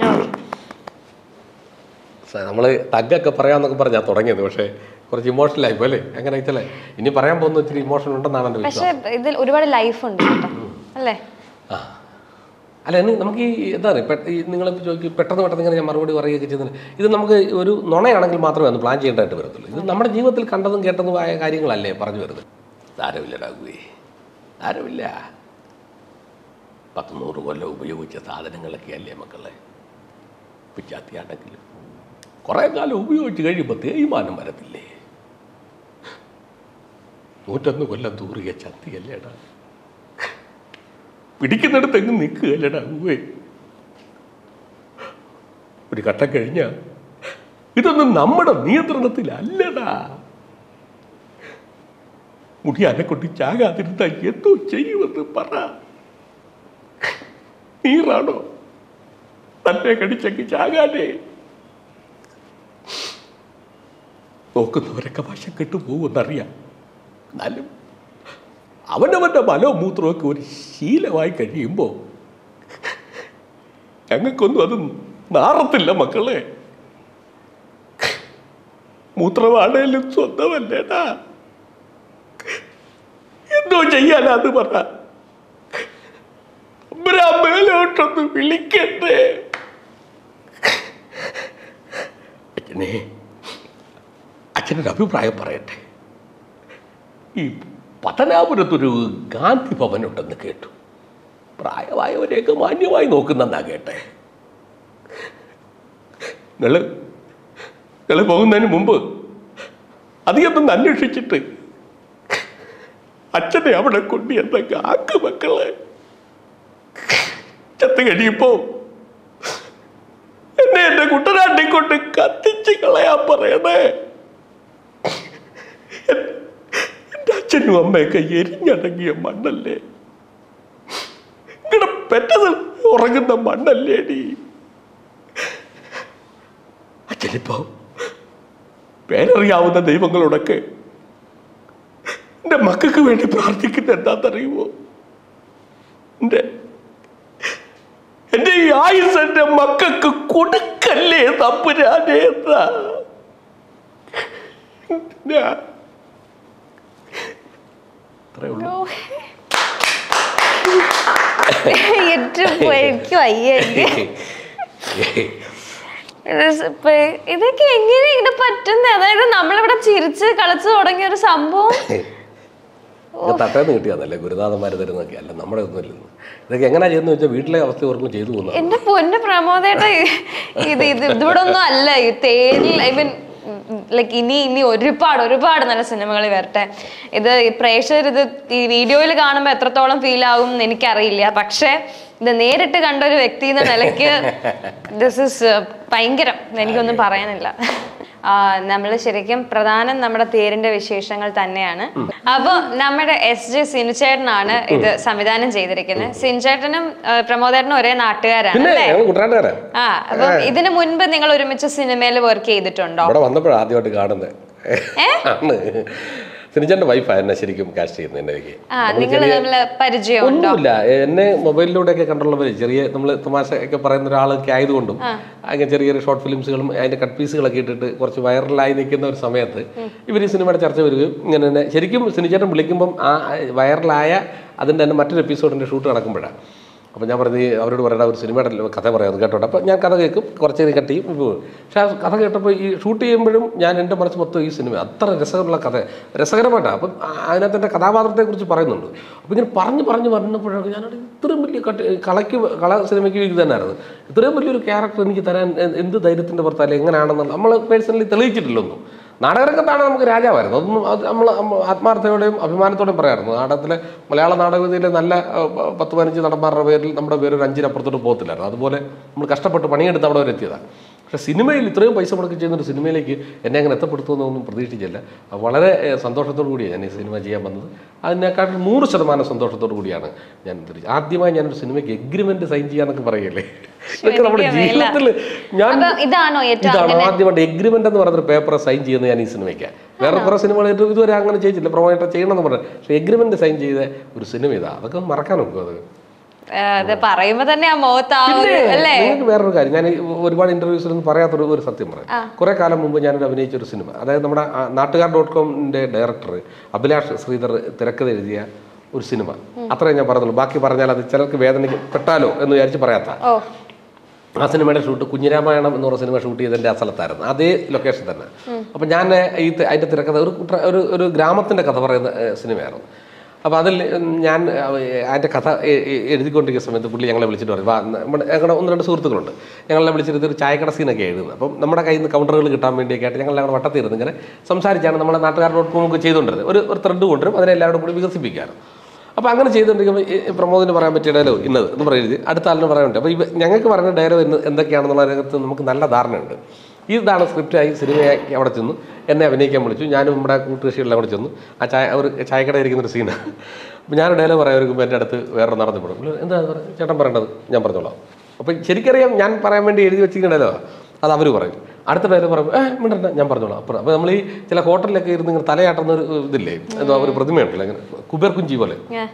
നമ്മൾ തഗ്ഗൊക്കെ പറയാമെന്നൊക്കെ പറഞ്ഞാൽ തുടങ്ങിയത് പക്ഷേ കുറച്ച് ഇമോഷണൽ ആയിപ്പോ അല്ലേ അങ്ങനെ വെച്ചല്ലേ ഇനി പറയാൻ പോകുന്ന ഇച്ചിരി ഇമോഷൻ ഉണ്ടെന്നാണ് എൻ്റെ വിശ്വാസം പക്ഷെ ഇതിൽ ഒരുപാട് ലൈഫ് ഉണ്ട് കേട്ടോ അല്ലേ ആ അല്ല ഇനി നമുക്ക് ഈ എന്താണ് പെ- ഈ നിങ്ങളിപ്പോൾ ചോദിക്കും പെട്ടെന്ന് പെട്ടെന്ന് ഇങ്ങനെ ഞാൻ മറുപടി പറയുകയൊക്കെ ചെയ്യുന്നത് ഇത് നമുക്ക് ഒരു നുണയാണെങ്കിൽ മാത്രമേ ഒന്ന് പ്ലാൻ ചെയ്യേണ്ടതായിട്ട് വരത്തുള്ളൂ ഇത് നമ്മുടെ ജീവിതത്തിൽ കണ്ടതും കേട്ടതുമായ കാര്യങ്ങളല്ലേ പറഞ്ഞു വരുന്നത് സാരമില്ലടാകുവേ സാരമില്ല പത്ത് നൂറ് കൊല്ലം ഉപയോഗിച്ച സാധനങ്ങളൊക്കെ അല്ലേ മക്കളെ പിച്ചാത്തിയാണെങ്കിലും കുറേ കാലം ഉപയോഗിച്ച് കഴിയുമ്പോൾ തേയ്മാനം വരത്തില്ലേ നൂറ്റൊന്ന് കൊല്ലം തൂറിയ ചത്തിയല്ലേടാ പിടിക്കുന്നിടത്ത് എങ്ങ് നിൽക്കുകയല്ലടാ ഉവ്വേ ഒരു ഘട്ടം കഴിഞ്ഞ ഇതൊന്നും നമ്മുടെ നിയന്ത്രണത്തിലല്ലടാ മുടിയാനെ കൊണ്ട് ചാകാതിരുന്ന എന്തോ ചെയ്യുമെന്ന് പറ നീറാണോ തന്നെ കടിച്ചെങ്കിൽ ചാകാനേ നോക്കുന്നവരൊക്കെ വശം കെട്ടു പോകുമെന്നറിയാം എന്നാലും അവനവൻ്റെ മലമൂത്രമൊക്കെ ഒരു ശീലമായി കഴിയുമ്പോൾ ഞങ്ങൾക്കൊന്നും അത് നാറത്തില്ല മക്കളെ മൂത്രമാണേലും സ്വന്തമല്ലേടാ എന്തോ ചെയ്യാനാന്ന് പറ അമ്മരാ മേലോട്ടൊന്ന് വിളിക്കട്ടെ അച്ഛനെ അച്ഛനൊരു അഭിപ്രായം പറയട്ടെ ഈ പത്തനാപുരത്തൊരു ഗാന്ധി ഭവനുണ്ടെന്ന് കേട്ടു പ്രായമായവരെയൊക്കെ മാന്യമായി നോക്കുന്നെന്നാ കേട്ടെ നിങ്ങള് നിങ്ങള് പോകുന്നതിന് മുമ്പ് അധികം അന്വേഷിച്ചിട്ട് അച്ഛനെ അവിടെ കൊണ്ട് എന്തൊക്കെ ആക്ക് മക്കളെ ചത്ത് കഴിയുമ്പോ എന്നെ എന്റെ കുട്ടനാട്ടി കൊണ്ട് കത്തിച്ച് കളയാൻ പറയണേ എന്റെ അച്ഛനും അമ്മയൊക്കെ എരിഞ്ഞടങ്ങിയ മണ്ണല്ലേ ഇങ്ങനെ പെറ്റത് ഉറങ്ങുന്ന മണ്ണല്ലേടി അച്ഛനിപ്പോ പേരറിയാവുന്ന ദൈവങ്ങളോടൊക്കെ എൻ്റെ മക്കൾക്ക് വേണ്ടി പ്രാർത്ഥിക്കുന്ന എന്താണെന്നറിയുമോ എൻ്റെ എൻ്റെ ഈ ആയുസ് എൻ്റെ മക്കൾക്ക് കൊടുക്കല്ലേ തമ്പുരാനേ എന്നാ ഞാൻ അത്രേ ഉള്ളൂ ഏറ്റവും എനിക്ക് വയ്യ എനിക്ക്. ഇത് സ് ഇപ്പൊ ഇതൊക്കെ എങ്ങനെ ഇങ്ങനെ പറ്റുന്നത് അതായത് നമ്മളിവിടെ ചിരിച്ച് കളിച്ച് തുടങ്ങിയ ഒരു സംഭവം ഇത് തട്ടേന്ന് കിട്ടിയതല്ലേ ഗുരുനാഥന്മാർ തരുന്നതൊക്കെ അല്ല നമ്മുടെ ഒന്നും ഇല്ലെന്ന് ഇതൊക്കെ എങ്ങനെയാ ചെയ്യുന്നത് വെച്ചാൽ വീട്ടിലെ അവസ്ഥ ഓർക്കും ചെയ്തു പോകുന്നത് എന്റെ പൊന്ന് പ്രമോദേട്ട ഇത് ഇത് ഇതിവിടെ ഒന്നും അല്ല ഈ തേനിൽ ഐ മീൻ ലൈക്ക് ഇനി ഇനി ഒരുപാട് ഒരുപാട് നല്ല സിനിമകൾ വരട്ടെ ഇത് ഈ പ്രേക്ഷകർ ഇത് ഈ വീഡിയോയിൽ കാണുമ്പോൾ എത്രത്തോളം ഫീൽ ആവും എന്ന് എനിക്കറിയില്ല പക്ഷേ ഇത് നേരിട്ട് കണ്ട ഒരു വ്യക്തി എന്ന നിലയ്ക്ക് ദിസ് ഇസ് ഭയങ്കരം എനിക്കൊന്നും പറയാനില്ല നമ്മൾ ശരിക്കും പ്രധാനം നമ്മുടെ തേരിന്റെ വിശേഷങ്ങൾ തന്നെയാണ് അപ്പൊ നമ്മുടെ എസ് ജെ സിനുചേട്ടനാണ് ഇത് സംവിധാനം ചെയ്തിരിക്കുന്നത് സിൻചേട്ടനും ആ, പ്രമോദേട്ടനും ഒരേ നാട്ടുകാരാണ് പിന്നെ അല്ലേ ഞങ്ങൾ കുട്ടനാട്ടുകാരാ ആ അപ്പം ഇതിനു മുൻപ് നിങ്ങൾ ഒരുമിച്ച് സിനിമയിൽ വർക്ക് ചെയ്തിട്ടുണ്ടോ ഇവിടെ വന്നപ്പോഴാണ് ആദ്യമായിട്ട് കാണുന്നത് ആണ് സിനിച്ചന്റെ വൈഫാണ് എന്നെ ശരിക്കും കാസ്റ്റ് ചെയ്യുന്നത് എൻ്റെ എനിക്ക് ആ നിങ്ങൾ തമ്മില് പരിചയമുണ്ടോ ഒന്നുമില്ല എന്നെ മൊബൈലിലൂടെയൊക്കെ കണ്ടുള്ളവർ ചെറിയ നമ്മൾ തമാശ ഒക്കെ പറയുന്ന ഒരാളൊക്കെ ആയതുകൊണ്ടും അങ്ങനെ ചെറിയ ചെറിയ ഷോർട്ട് ഫിലിംസുകളും അതിന്റെ കട്ട് പീസുകളൊക്കെ ഇട്ടിട്ട് കുറച്ച് വൈറലായി നിൽക്കുന്ന ഒരു സമയത്ത് ഇവർ ഈ സിനിമയുടെ ചർച്ച വരികയും ഇങ്ങനെ തന്നെ ശരിക്കും സിനിചേട്ടൻ വിളിക്കുമ്പം ആ വൈറലായ അതിൻ്റെ തന്നെ മറ്റൊരു എപ്പിസോഡിന്റെ ഷൂട്ട് നടക്കുമ്പോഴാണ് അപ്പോൾ ഞാൻ പറഞ്ഞു "ഈ അവരോട് പറയണ ഒരു സിനിമയുടെ കഥ പറയാം കേട്ടോട്ടെ അപ്പോൾ ഞാൻ കഥ കേൾക്കും കുറച്ച് നേരം കട്ട് ചെയ്യും പോകും പക്ഷേ ആ കഥ കേട്ടപ്പോൾ ഈ ഷൂട്ട് ചെയ്യുമ്പോഴും ഞാൻ എൻ്റെ മനസ്സ് മൊത്തം ഈ സിനിമ അത്ര രസകരമുള്ള കഥ രസകരമായിട്ടാണ് അപ്പം ആ- അതിനകത്ത് എൻ്റെ കഥാപാത്രത്തെക്കുറിച്ച് പറയുന്നുണ്ട് അപ്പോൾ ഇങ്ങനെ പറഞ്ഞ് പറഞ്ഞ് പറഞ്ഞപ്പോഴൊക്കെ ഞാനത് ഇത്രയും വലിയ കട്ട് കളയ്ക്ക് കള സിനിമയ്ക്ക് ഇത് തന്നെയായിരുന്നു ഇത്രയും വലിയൊരു ക്യാരക്ടർ എനിക്ക് തരാൻ എ- എന്ത് ധൈര്യത്തിൻ്റെ പുറത്തല്ല എങ്ങനെയാണെന്നുള്ള നമ്മൾ പേഴ്സണലി തെളിയിച്ചിട്ടില്ലൊന്നും നാടകരംഗത്താണ് നമുക്ക് രാജാവായിരുന്നു അതൊന്നും അത് നമ്മൾ ആത്മാർത്ഥതയോടെയും അഭിമാനത്തോടെയും പറയാറുണ്ട് നാടകത്തിലെ മലയാള നാടകവേദിയിലെ നല്ല ഏഹ്, പ- പത്ത് പതിനഞ്ച് നടന്മാരുടെ പേരിൽ നമ്മുടെ പേര് ഒരു അഞ്ചിനപ്പുറത്തോട്ട് പോകത്തില്ലായിരുന്നു അതുപോലെ നമ്മൾ കഷ്ടപ്പെട്ട് പണിയെടുത്ത് അവിടെ വരെ എത്തിയതാണ് പക്ഷേ സിനിമയിൽ ഇത്രയും പൈസ മുടക്കി ചെയ്യുന്ന ഒരു സിനിമയിലേക്ക് എന്നെ അങ്ങനെ എത്തപ്പെടുത്തുമെന്നൊന്നും പ്രതീക്ഷിച്ചില്ല അത് വളരെ ഏഹ്, സന്തോഷത്തോടു കൂടിയാണ് ഞാൻ ഈ സിനിമ ചെയ്യാൻ വന്നത് അതിനേക്കാട്ടിൽ നൂറ് ശതമാനം സന്തോഷത്തോടു കൂടിയാണ് ഞാൻ തിരിച്ച് ആദ്യമായി ഞാനൊരു സിനിമയ്ക്ക് എഗ്രിമെന്റ് സൈൻ ചെയ്യാന്നൊക്കെ പറയല്ലേ ഇതൊക്കെ നമ്മുടെ എനിക്ക് അറിയില്ല. ജീവിതത്തിൽ ഞാൻ അപ്പം ഇതാണോ ഏറ്റവും ഇതാണ് ആദ്യമായിട്ട് എഗ്രിമെന്റ് എന്ന് പറഞ്ഞൊരു പേപ്പർ സൈൻ ചെയ്യുന്നത് ഞാൻ ഈ സിനിമയ്ക്ക് വേറെ കുറേ സിനിമകൾ ഏറ്റവും ഇതുവരെ അങ്ങനെ ചെയ്തില്ല പ്രൊമോട്ടർ ചെയ്യണമെന്ന് പറഞ്ഞു പക്ഷേ എഗ്രിമെന്റ് സൈൻ ചെയ്ത ഒരു സിനിമ ഇതാ അതൊക്കെ മറക്കാൻ നോക്കും അത് ആ, അത് പറയുമ്പോ തന്നെ ആ മുഖത്ത് ആ ഒരു അല്ലേ നിങ്ങൾക്ക് വേറൊരു കാര്യം ഞാൻ ഈ ഒരുപാട് ഇന്റർവ്യൂസിലൊന്നും പറയാത്തൊരു ഒരു സത്യം പറയാം കുറെ കാലം മുമ്പ് ഞാനൊരു അഭിനയിച്ച ഒരു സിനിമ അതായത് നമ്മുടെ ആ, നാട്ടുകാർ ഡോട്ട് കോമിന്റെ ഡയറക്ടർ അഭിലാഷ് ശ്രീധർ തിരക്കഥ എഴുതിയ ഒരു സിനിമ അത്രേ ഞാൻ പറഞ്ഞുള്ളൂ ബാക്കി പറഞ്ഞാൽ അത് ചിലർക്ക് വേദനയ്ക്ക് പെട്ടാലോ എന്ന് വിചാരിച്ച് പറയാത്ത ഓ ആ സിനിമയുടെ ഷൂട്ട് കുഞ്ഞിരാമായണം എന്ന് പറഞ്ഞ സിനിമ ഷൂട്ട് ചെയ്തതിൻ്റെ ആ സ്ഥലത്തായിരുന്നു അതേ ലൊക്കേഷൻ തന്നെ അപ്പം ഞാൻ ഈ ത- അതിൻ്റെ തിരക്കഥ ഒരു കുട്ര- ഒരു ഒരു ഗ്രാമത്തിൻ്റെ കഥ പറയുന്ന ഏഹ്, സിനിമയായിരുന്നു അപ്പോൾ അതിൽ ഞാൻ ഏഹ്, അതിൻ്റെ കഥ എ- എ- എഴുതിക്കൊണ്ടിരിക്കുന്ന സമയത്ത് പുള്ളി ഞങ്ങളെ വിളിച്ചിട്ട് പറയും വാ നമ്മുടെ ഞങ്ങളുടെ ഒന്ന് രണ്ട് സുഹൃത്തുക്കളുണ്ട് ഞങ്ങളെ വിളിച്ചിട്ട് ഒരു ചായക്കട സീനൊക്കെ എഴുതുന്നത് അപ്പം നമ്മുടെ കയ്യിൽ നിന്ന് കൗണ്ടറുകൾ കിട്ടാൻ വേണ്ടിയൊക്കെ ആയിട്ട് ഞങ്ങൾ ഞങ്ങളുടെ വട്ടത്തിരുന്ന് ഇങ്ങനെ സംസാരിച്ചാണ് നമ്മുടെ നാട്ടുകാർ ഡോട്ട് കോം ഒക്കെ ചെയ്തുകൊണ്ടിരുന്നത് ഒരു ഒരു ത്രെഡ് കൊണ്ടുവരും അതിനെ എല്ലാവരും കൂടി വികസിപ്പിക്കാറ് അപ്പോൾ അങ്ങനെ ചെയ്തുകൊണ്ടിരിക്കുമ്പോൾ ഈ പ്രമോദിന് പറയാൻ പറ്റിയ ഡയലോഗ് ഇന്നത് എന്ന് പറയരുത് അടുത്ത ആളിന് പറയാനുണ്ട് അപ്പോൾ ഇവ ഞങ്ങൾക്ക് പറയുന്ന ഡയലോഗ് ഇന്ന് എന്തൊക്കെയാണെന്നുള്ള രംഗത്ത് നമുക്ക് നല്ല ധാരണയുണ്ട് ഇതാണ് സ്ക്രിപ്റ്റായി സിനിമയാക്കി അവിടെ ചെന്നു എന്നെ അഭിനയിക്കാൻ വിളിച്ചു ഞാനും നമ്മുടെ കൂട്ടുകൃഷികളിൽ അവിടെ ചെന്നു ആ ചായ ഒരു ചായക്കട ഇരിക്കുന്ന ഒരു സീനാണ് അപ്പോൾ ഞാൻ ഡയലോഗ് പറയാൻ എൻ്റെ അടുത്ത് വേറെ നടന്നു പെടും എന്താ പറയുക ചേട്ടൻ പറയേണ്ടത് ഞാൻ പറഞ്ഞോളാം അപ്പോൾ ശരിക്കറിയാം ഞാൻ പറയാൻ വേണ്ടി എഴുതി വെച്ചിരിക്കുന്ന ഡയലോഗ് അത് അവർ പറയും അടുത്ത ഡയലോഗ് പറയും ഏ മിണ്ടണ്ട ഞാൻ പറഞ്ഞോളാം അപ്പുറം അപ്പോൾ നമ്മൾ ഈ ചില ഹോട്ടലിലൊക്കെ ഇരുന്ന് ഇങ്ങനെ തലയാട്ടുന്ന ഒരു ഇതില്ലേ എന്തോ ഒരു പ്രതിമയുണ്ടല്ലോ ഇങ്ങനെ കുബേർ കുഞ്ചി പോലെ ഞാൻ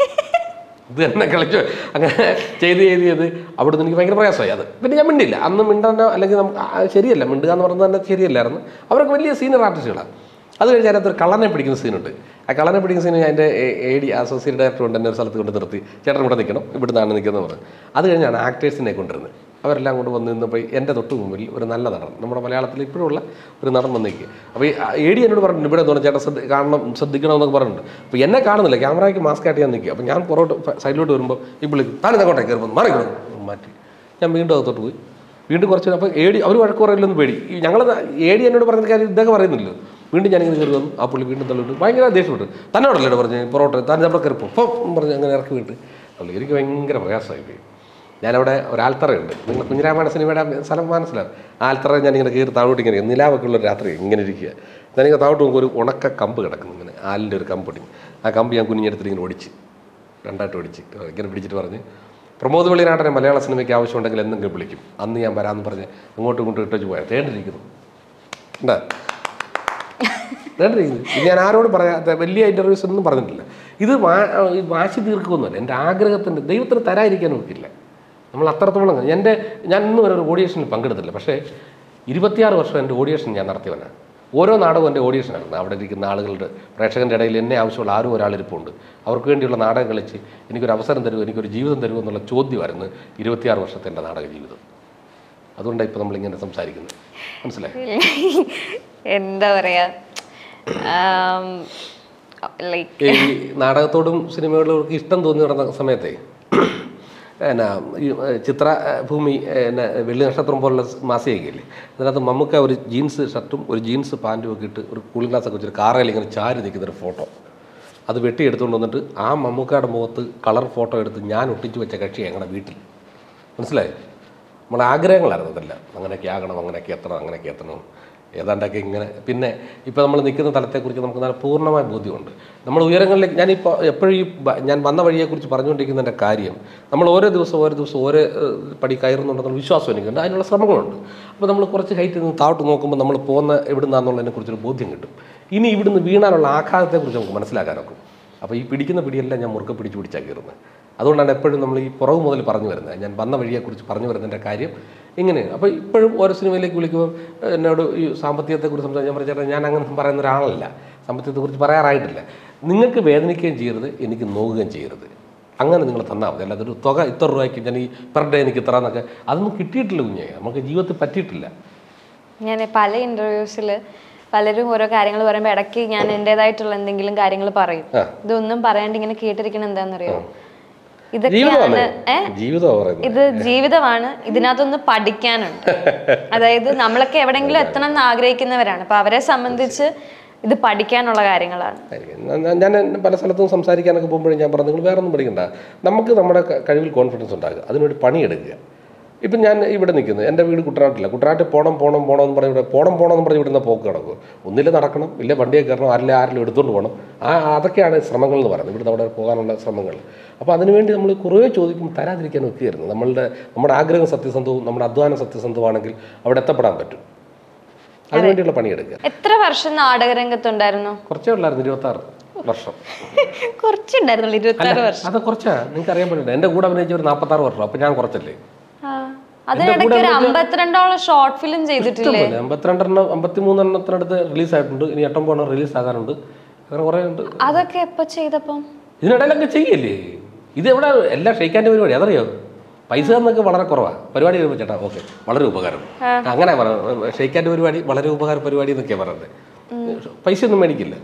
ഇത് തന്നെ കളിച്ചു അങ്ങനെ ചെയ്ത് ചെയ്ത് ചെയ്ത് അവിടുന്ന് എനിക്ക് ഭയങ്കര പ്രയാസമായി അത് പിന്നെ ഞാൻ മിണ്ടില്ല അന്ന് മിണ്ടാനോ അല്ലെങ്കിൽ നമുക്ക് ആ, ശരിയല്ല മിണ്ടുക എന്ന് പറയുന്നത് തന്നെ ശരിയല്ലായിരുന്നു അവരൊക്കെ വലിയ സീനിയർ ആർട്ടിസ്റ്റുകളാണ് അത് കഴിഞ്ഞ് അതിനകത്ത് ഒരു കള്ളനെ പിടിക്കുന്ന സീനുണ്ട് ആ കള്ളനെ പിടിക്കുന്ന സീൻ അതിൻ്റെ എ ഡി അസോസിയേറ്റ് ഡയറക്ടർ കൊണ്ട് എന്നെ ഒരു സ്ഥലത്ത് കൊണ്ട് നിർത്തി ചേട്ടൻ ഇവിടെ നിൽക്കണം ഇവിടുന്നാണ് നിൽക്കുന്നത് പറഞ്ഞു അത് കഴിഞ്ഞാണ് ആക്ടേഴ്സിനെ കൊണ്ടുവരുന്നത് അവരെല്ലാം കൊണ്ട് വന്ന് നിന്നപ്പോൾ എൻ്റെ തൊട്ട് മുമ്പിൽ ഒരു നല്ല നടൻ നമ്മുടെ മലയാളത്തിൽ ഇപ്പോഴുള്ള ഒരു നടൻ വന്നേക്ക് അപ്പോൾ ഈ എ ഡി എന്നോട് പറഞ്ഞു ഇവിടെ തോന്നുന്നു ചേട്ടൻ ശ്രദ്ധ കാണണം ശ്രദ്ധിക്കണം എന്നൊക്കെ പറഞ്ഞിട്ടുണ്ട് അപ്പോൾ എന്നെ കാണുന്നില്ല ക്യാമറയ്ക്ക് മാസ്ക് ആയിട്ട് ഞാൻ നിൽക്കുക അപ്പോൾ ഞാൻ പുറകോട്ട് സൈഡിലോട്ട് വരുമ്പോൾ ഈ പുള്ളി താനും അങ്ങോട്ടേക്ക് കയറുമ്പോൾ മാറിക്കണം മാറ്റി ഞാൻ വീണ്ടും അകത്തോട്ട് പോയി വീണ്ടും കുറച്ച് അപ്പോൾ എ ഡി അവർ വഴക്ക് പറയില്ലെന്ന് പേടി ഈ ഞങ്ങൾ എ ഡി എന്നോട് പറഞ്ഞ കാര്യം ഇതൊക്കെ പറയുന്നില്ല വീണ്ടും ഞാനിങ്ങനെ കയറി വന്നു ആ പുള്ളി വീണ്ടും തള്ളിട്ട് ഭയങ്കര ദേഷ്യപ്പെട്ടു തന്നോടല്ലേ പറഞ്ഞു പൊറോട്ട താൻ നമ്മുടെ കയറിപ്പോ അപ്പം പറഞ്ഞ് അങ്ങനെ ഇറക്കി വിട്ട് പുള്ളി എനിക്ക് ഭയങ്കര പ്രയാസമായി പോയി ഞാനവിടെ ഒരു ആൽത്തറയുണ്ട് നിങ്ങൾ കുഞ്ഞിരാമായണ സിനിമയുടെ സ്ഥലം മനസ്സിലാവും ആ ആൽത്തറ ഞാനിങ്ങനെ കയറി താഴോട്ട് ഇങ്ങനെ നിലാവൊക്കെ ഉള്ള ഒരു രാത്രി ഇങ്ങനെ ഇരിക്കുക ഞാനിങ്ങനെ താഴോട്ട് നോക്കുമ്പോൾ ഒരു ഉണക്ക കമ്പ് കിടക്കുന്നു ഇങ്ങനെ ആലിൻ്റെ ഒരു കമ്പ് ഒടിഞ്ഞ് ആ കമ്പ് ഞാൻ കുഞ്ഞെടുത്തിട്ട് ഇങ്ങനെ ഒടിച്ച് രണ്ടായിട്ട് ഒടിച്ച് ഇങ്ങനെ പിടിച്ചിട്ട് പറഞ്ഞ് പ്രമോദ് വെളിനാട്ടനെ മലയാള സിനിമയ്ക്ക് ആവശ്യമുണ്ടെങ്കിൽ എന്തെങ്കിലും വിളിക്കും അന്ന് ഞാൻ വരാമെന്ന് പറഞ്ഞ് അങ്ങോട്ടും ഇങ്ങോട്ടും ഇട്ടു പോയാൽ തേണ്ടിരിക്കുന്നു ഉണ്ടാ തേണ്ടിരിക്കുന്നു ഇത് ഞാൻ ആരോടും പറയാത്ത വലിയ ഇൻ്റർവ്യൂസ് ഒന്നും പറഞ്ഞിട്ടില്ല ഇത് വാ ഈ വാശി തീർക്കുമൊന്നുമല്ല എൻ്റെ ആഗ്രഹത്തിൻ്റെ ദൈവത്തിന് തരാതിരിക്കാൻ നോക്കില്ല നമ്മൾ അത്രത്തോളം എൻ്റെ ഞാൻ ഇന്ന് വരെ ഒരു ഓഡിയേഷനിൽ പങ്കെടുത്തില്ല പക്ഷേ ഇരുപത്തിയാറ് വർഷം എൻ്റെ ഓഡിയേഷൻ ഞാൻ നടത്തിയവനാണ് ഓരോ നാടകവും എൻ്റെ ഓഡിയേഷനായിരുന്നു അവിടെ ഇരിക്കുന്ന ആളുകളുടെ പ്രേക്ഷകൻ്റെ ഇടയിൽ എന്നെ ആവശ്യമുള്ള ആരും ഒരാളിരിപ്പുണ്ട് അവർക്ക് വേണ്ടിയുള്ള നാടകം കളിച്ച് എനിക്കൊരു അവസരം തരുമോ എനിക്കൊരു ജീവിതം തരുമോ എന്നുള്ള ചോദ്യമായിരുന്നു ഇരുപത്തിയാറ് വർഷത്തെ എൻ്റെ നാടക ജീവിതം അതുകൊണ്ടാണ് ഇപ്പോൾ നമ്മളിങ്ങനെ സംസാരിക്കുന്നത് മനസ്സിലായി എന്താ പറയാ ലൈക്ക് ഈ നാടകത്തോടും സിനിമകളോടും ഒക്കെ ഇഷ്ടം തോന്നി നടന്ന സമയത്തെ എന്നാ ഈ ഏഹ്, ചിത്ര ഏഹ്, ഭൂമി ഏഹ്, എന്നാ വെള്ളി നക്ഷത്രം പോലുള്ള മാസികയൊക്കെ ഇല്ലേ അതിനകത്ത് മമ്മൂക്ക ഒരു ജീൻസ് ഷർട്ടും ഒരു ജീൻസ് പാൻറ്റും ഒക്കെ ഇട്ട് ഒരു കൂളിംഗ് ഗ്ലാസ് ഒക്കെ വെച്ചൊരു കാറയിൽ ഇങ്ങനെ ചാരി നിൽക്കുന്ന ഒരു ഫോട്ടോ അത് വെട്ടി എടുത്തുകൊണ്ട് വന്നിട്ട് ആ മമ്മൂക്കയുടെ മുഖത്ത് കളർ ഫോട്ടോ എടുത്ത് ഞാൻ ഒട്ടിച്ച് വെച്ച കക്ഷി ഞങ്ങളുടെ വീട്ടിൽ മനസ്സിലായി നമ്മുടെ ആഗ്രഹങ്ങളായിരുന്നു ഇതെല്ലാം അങ്ങനെയൊക്കെ ആകണം അങ്ങനെയൊക്കെ എത്തണം അങ്ങനെയൊക്കെ എത്തണം ഏതാണ്ടൊക്കെ ഇങ്ങനെ പിന്നെ ഇപ്പോൾ നമ്മൾ നിൽക്കുന്ന തലത്തെക്കുറിച്ച് നമുക്ക് നല്ല പൂർണ്ണമായ ബോധ്യമുണ്ട് നമ്മൾ ഉയരങ്ങളിലേക്ക് ഞാനിപ്പോൾ എപ്പോഴും ഈ ബ- ഞാൻ വന്ന വഴിയെക്കുറിച്ച് പറഞ്ഞുകൊണ്ടിരിക്കുന്നതിൻ്റെ കാര്യം നമ്മൾ ഓരോ ദിവസം ഓരോ ദിവസം ഓരോ ഏഹ്, പടി കയറുന്നുണ്ടെന്നുള്ള വിശ്വാസം എനിക്കുണ്ട് അതിനുള്ള ശ്രമങ്ങളുണ്ട് അപ്പോൾ നമ്മൾ കുറച്ച് ഹൈറ്റിൽ നിന്ന് താഴോട്ട് നോക്കുമ്പോൾ നമ്മൾ പോകുന്ന എവിടുന്നാന്നുള്ളതിനെ കുറിച്ചൊരു ബോധ്യം കിട്ടും ഇനി ഇവിടുന്ന് വീണാനുള്ള ആഘാതത്തെക്കുറിച്ച് നമുക്ക് മനസ്സിലാക്കാനൊക്കും അപ്പോൾ ഈ പിടിക്കുന്ന പിടിയെല്ലാം ഞാൻ മുറുക്കെ പിടിച്ച് പിടിച്ചാണ് കയറുന്നത് അതുകൊണ്ടാണ് എപ്പോഴും നമ്മൾ ഈ പുറകു മുതൽ പറഞ്ഞു വരുന്നത് ഞാൻ വന്ന വഴിയെക്കുറിച്ച് പറഞ്ഞു വരുന്നതിൻ്റെ കാര്യം ഇങ്ങനെയാണ് അപ്പോൾ ഇപ്പോഴും ഓരോ സിനിമയിലേക്ക് വിളിക്കുമ്പോൾ എന്നോട് ഈ സാമ്പത്തികത്തെക്കുറിച്ച് സംസാരിച്ച് ഞാൻ പറഞ്ഞാൽ ഞാൻ അങ്ങനെ പറയുന്ന ഒരാളല്ല സാമ്പത്തികത്തെക്കുറിച്ച് പറയാറായിട്ടില്ല നിങ്ങൾക്ക് വേദനിക്കുകയും ചെയ്യരുത് എനിക്ക് നോക്കുകയും ചെയ്യരുത് അങ്ങനെ നിങ്ങൾ തന്നാൽ മതി അല്ലാതെ ഒരു തുക ഇത്ര രൂപയ്ക്ക് ഞാൻ ഈ പെർ ഡേ എനിക്ക് ഇത്ര എന്നൊക്കെ അതൊന്നും കിട്ടിയിട്ടില്ല കുഞ്ഞെ നമുക്ക് ജീവിതത്തിൽ പറ്റിയിട്ടില്ല ഞാൻ പല ഇന്റർവ്യൂസിൽ പലരും ഓരോ കാര്യങ്ങൾ പറയുമ്പോൾ ഇടയ്ക്ക് ഞാൻ എന്റേതായിട്ടുള്ള എന്തെങ്കിലും കാര്യങ്ങൾ പറയും ആ. ഇതൊന്നും പറയാണ്ട് ഇങ്ങനെ കേട്ടിരിക്കണം എന്താണെന്നറിയോ ജീവിതമാണ് ഇതൊക്കെയാണ് ഏ ജീവിതമാണ് പറയുന്നത് ഇത് ജീവിതമാണ് ഇതിനകത്തൊന്ന് പഠിക്കാനുണ്ട് അതായത് നമ്മളൊക്കെ എവിടെയെങ്കിലും എത്തണം എന്ന് ആഗ്രഹിക്കുന്നവരാണ് അപ്പൊ അവരെ സംബന്ധിച്ച് ഇത് പഠിക്കാനുള്ള കാര്യങ്ങളാണ് ആയിരിക്കും. ഞാൻ- ഞാൻ പല സ്ഥലത്തും സംസാരിക്കാനൊക്കെ പോകുമ്പോഴും ഞാൻ പറഞ്ഞു നിങ്ങൾ വേറെ ഒന്നും പഠിക്കണ്ട നമുക്ക് നമ്മുടെ ക- കഴിവിൽ കോൺഫിഡൻസ് ഉണ്ടാക്കുക അതിനുവേണ്ടി പണിയെടുക്കുക ഇപ്പം ഞാൻ ഇവിടെ നിൽക്കുന്നത് എൻ്റെ വീട് കുട്ടനാട്ടില്ല കുട്ടനാട്ടിൽ പോണം പോണം പോണം എന്ന് പറഞ്ഞ് ഇവിടെ പോണം പോണം എന്ന് പറഞ്ഞ് ഇവിടുന്ന് പോക്ക് കിടക്കും ഒന്നില്ല നടക്കണം ഇല്ല വണ്ടിയെ കയറണം ആരില്ല ആരിലും എടുത്തുകൊണ്ട് പോകണം ആ അതൊക്കെയാണ് ശ്രമങ്ങൾ എന്ന് പറയുന്നത് ഇവിടുന്ന് അവിടെ പോകാനുള്ള ശ്രമങ്ങൾ അപ്പോൾ അതിനുവേണ്ടി നമ്മൾ കുറേ ചോദിക്കും തരാതിരിക്കാൻ ഒക്കെയായിരുന്നു നമ്മളുടെ നമ്മുടെ ആഗ്രഹം സത്യസന്ധവും നമ്മുടെ അധ്വാനം സത്യസന്ധമാണെങ്കിൽ അവിടെ എത്തപ്പെടാൻ പറ്റും അതിനുവേണ്ടിയുള്ള പണിയെടുക്കുക എത്ര വർഷം നാടകരംഗത്തുണ്ടായിരുന്നു കുറച്ചേ ഉള്ളായിരുന്നു ഇരുപത്താറ് വർഷം കുറച്ചുണ്ടായിരുന്നുള്ളൂ ഇരുപത്തി വർഷം അത് കുറച്ചാ നിങ്ങൾക്ക് അറിയാൻ പറ്റില്ല എൻ്റെ കൂടെ അഭിനയിച്ച ഒരു നാൽപ്പത്താറ് വർഷം അപ്പം ഞാൻ കുറച്ചല്ലേ ആ. അതിനിടയ്ക്ക് ഒരു അമ്പത്തിരണ്ടോളം ഷോർട്ട് ഫിലിം ചെയ്തിട്ടില്ലേ ഇഷ്ടംപോലെ അമ്പത്തിരണ്ടെണ്ണം അമ്പത്തിമൂന്നെണ്ണത്തിനടുത്ത് റിലീസായിട്ടുണ്ട് ഇനി എട്ടൊമ്പതെണ്ണം റിലീസ് ആകാനുണ്ട് അങ്ങനെ കുറേ ഉണ്ട് അതൊക്കെ എപ്പോ ചെയ്തപ്പം ഇതിനിടയിലൊക്കെ ചെയ്യല്ലേ ഇത് എവിടെ എല്ലാ ഷെയ്ക്കാൻ്റെ പരിപാടി അതറിയോ പൈസ എന്നൊക്കെ വളരെ കുറവാണ് പരിപാടി വരുമ്പോൾ ചേട്ടാ ഓക്കെ വളരെ ഉപകാരം അങ്ങനെ പറയുന്നത് ഷെയ്ക്കാൻ്റെ പരിപാടി വളരെ ഉപകാര പരിപാടി എന്നൊക്കെയാണ് പറയുന്നത് പൈസ ഒന്നും മേടിക്കില്ല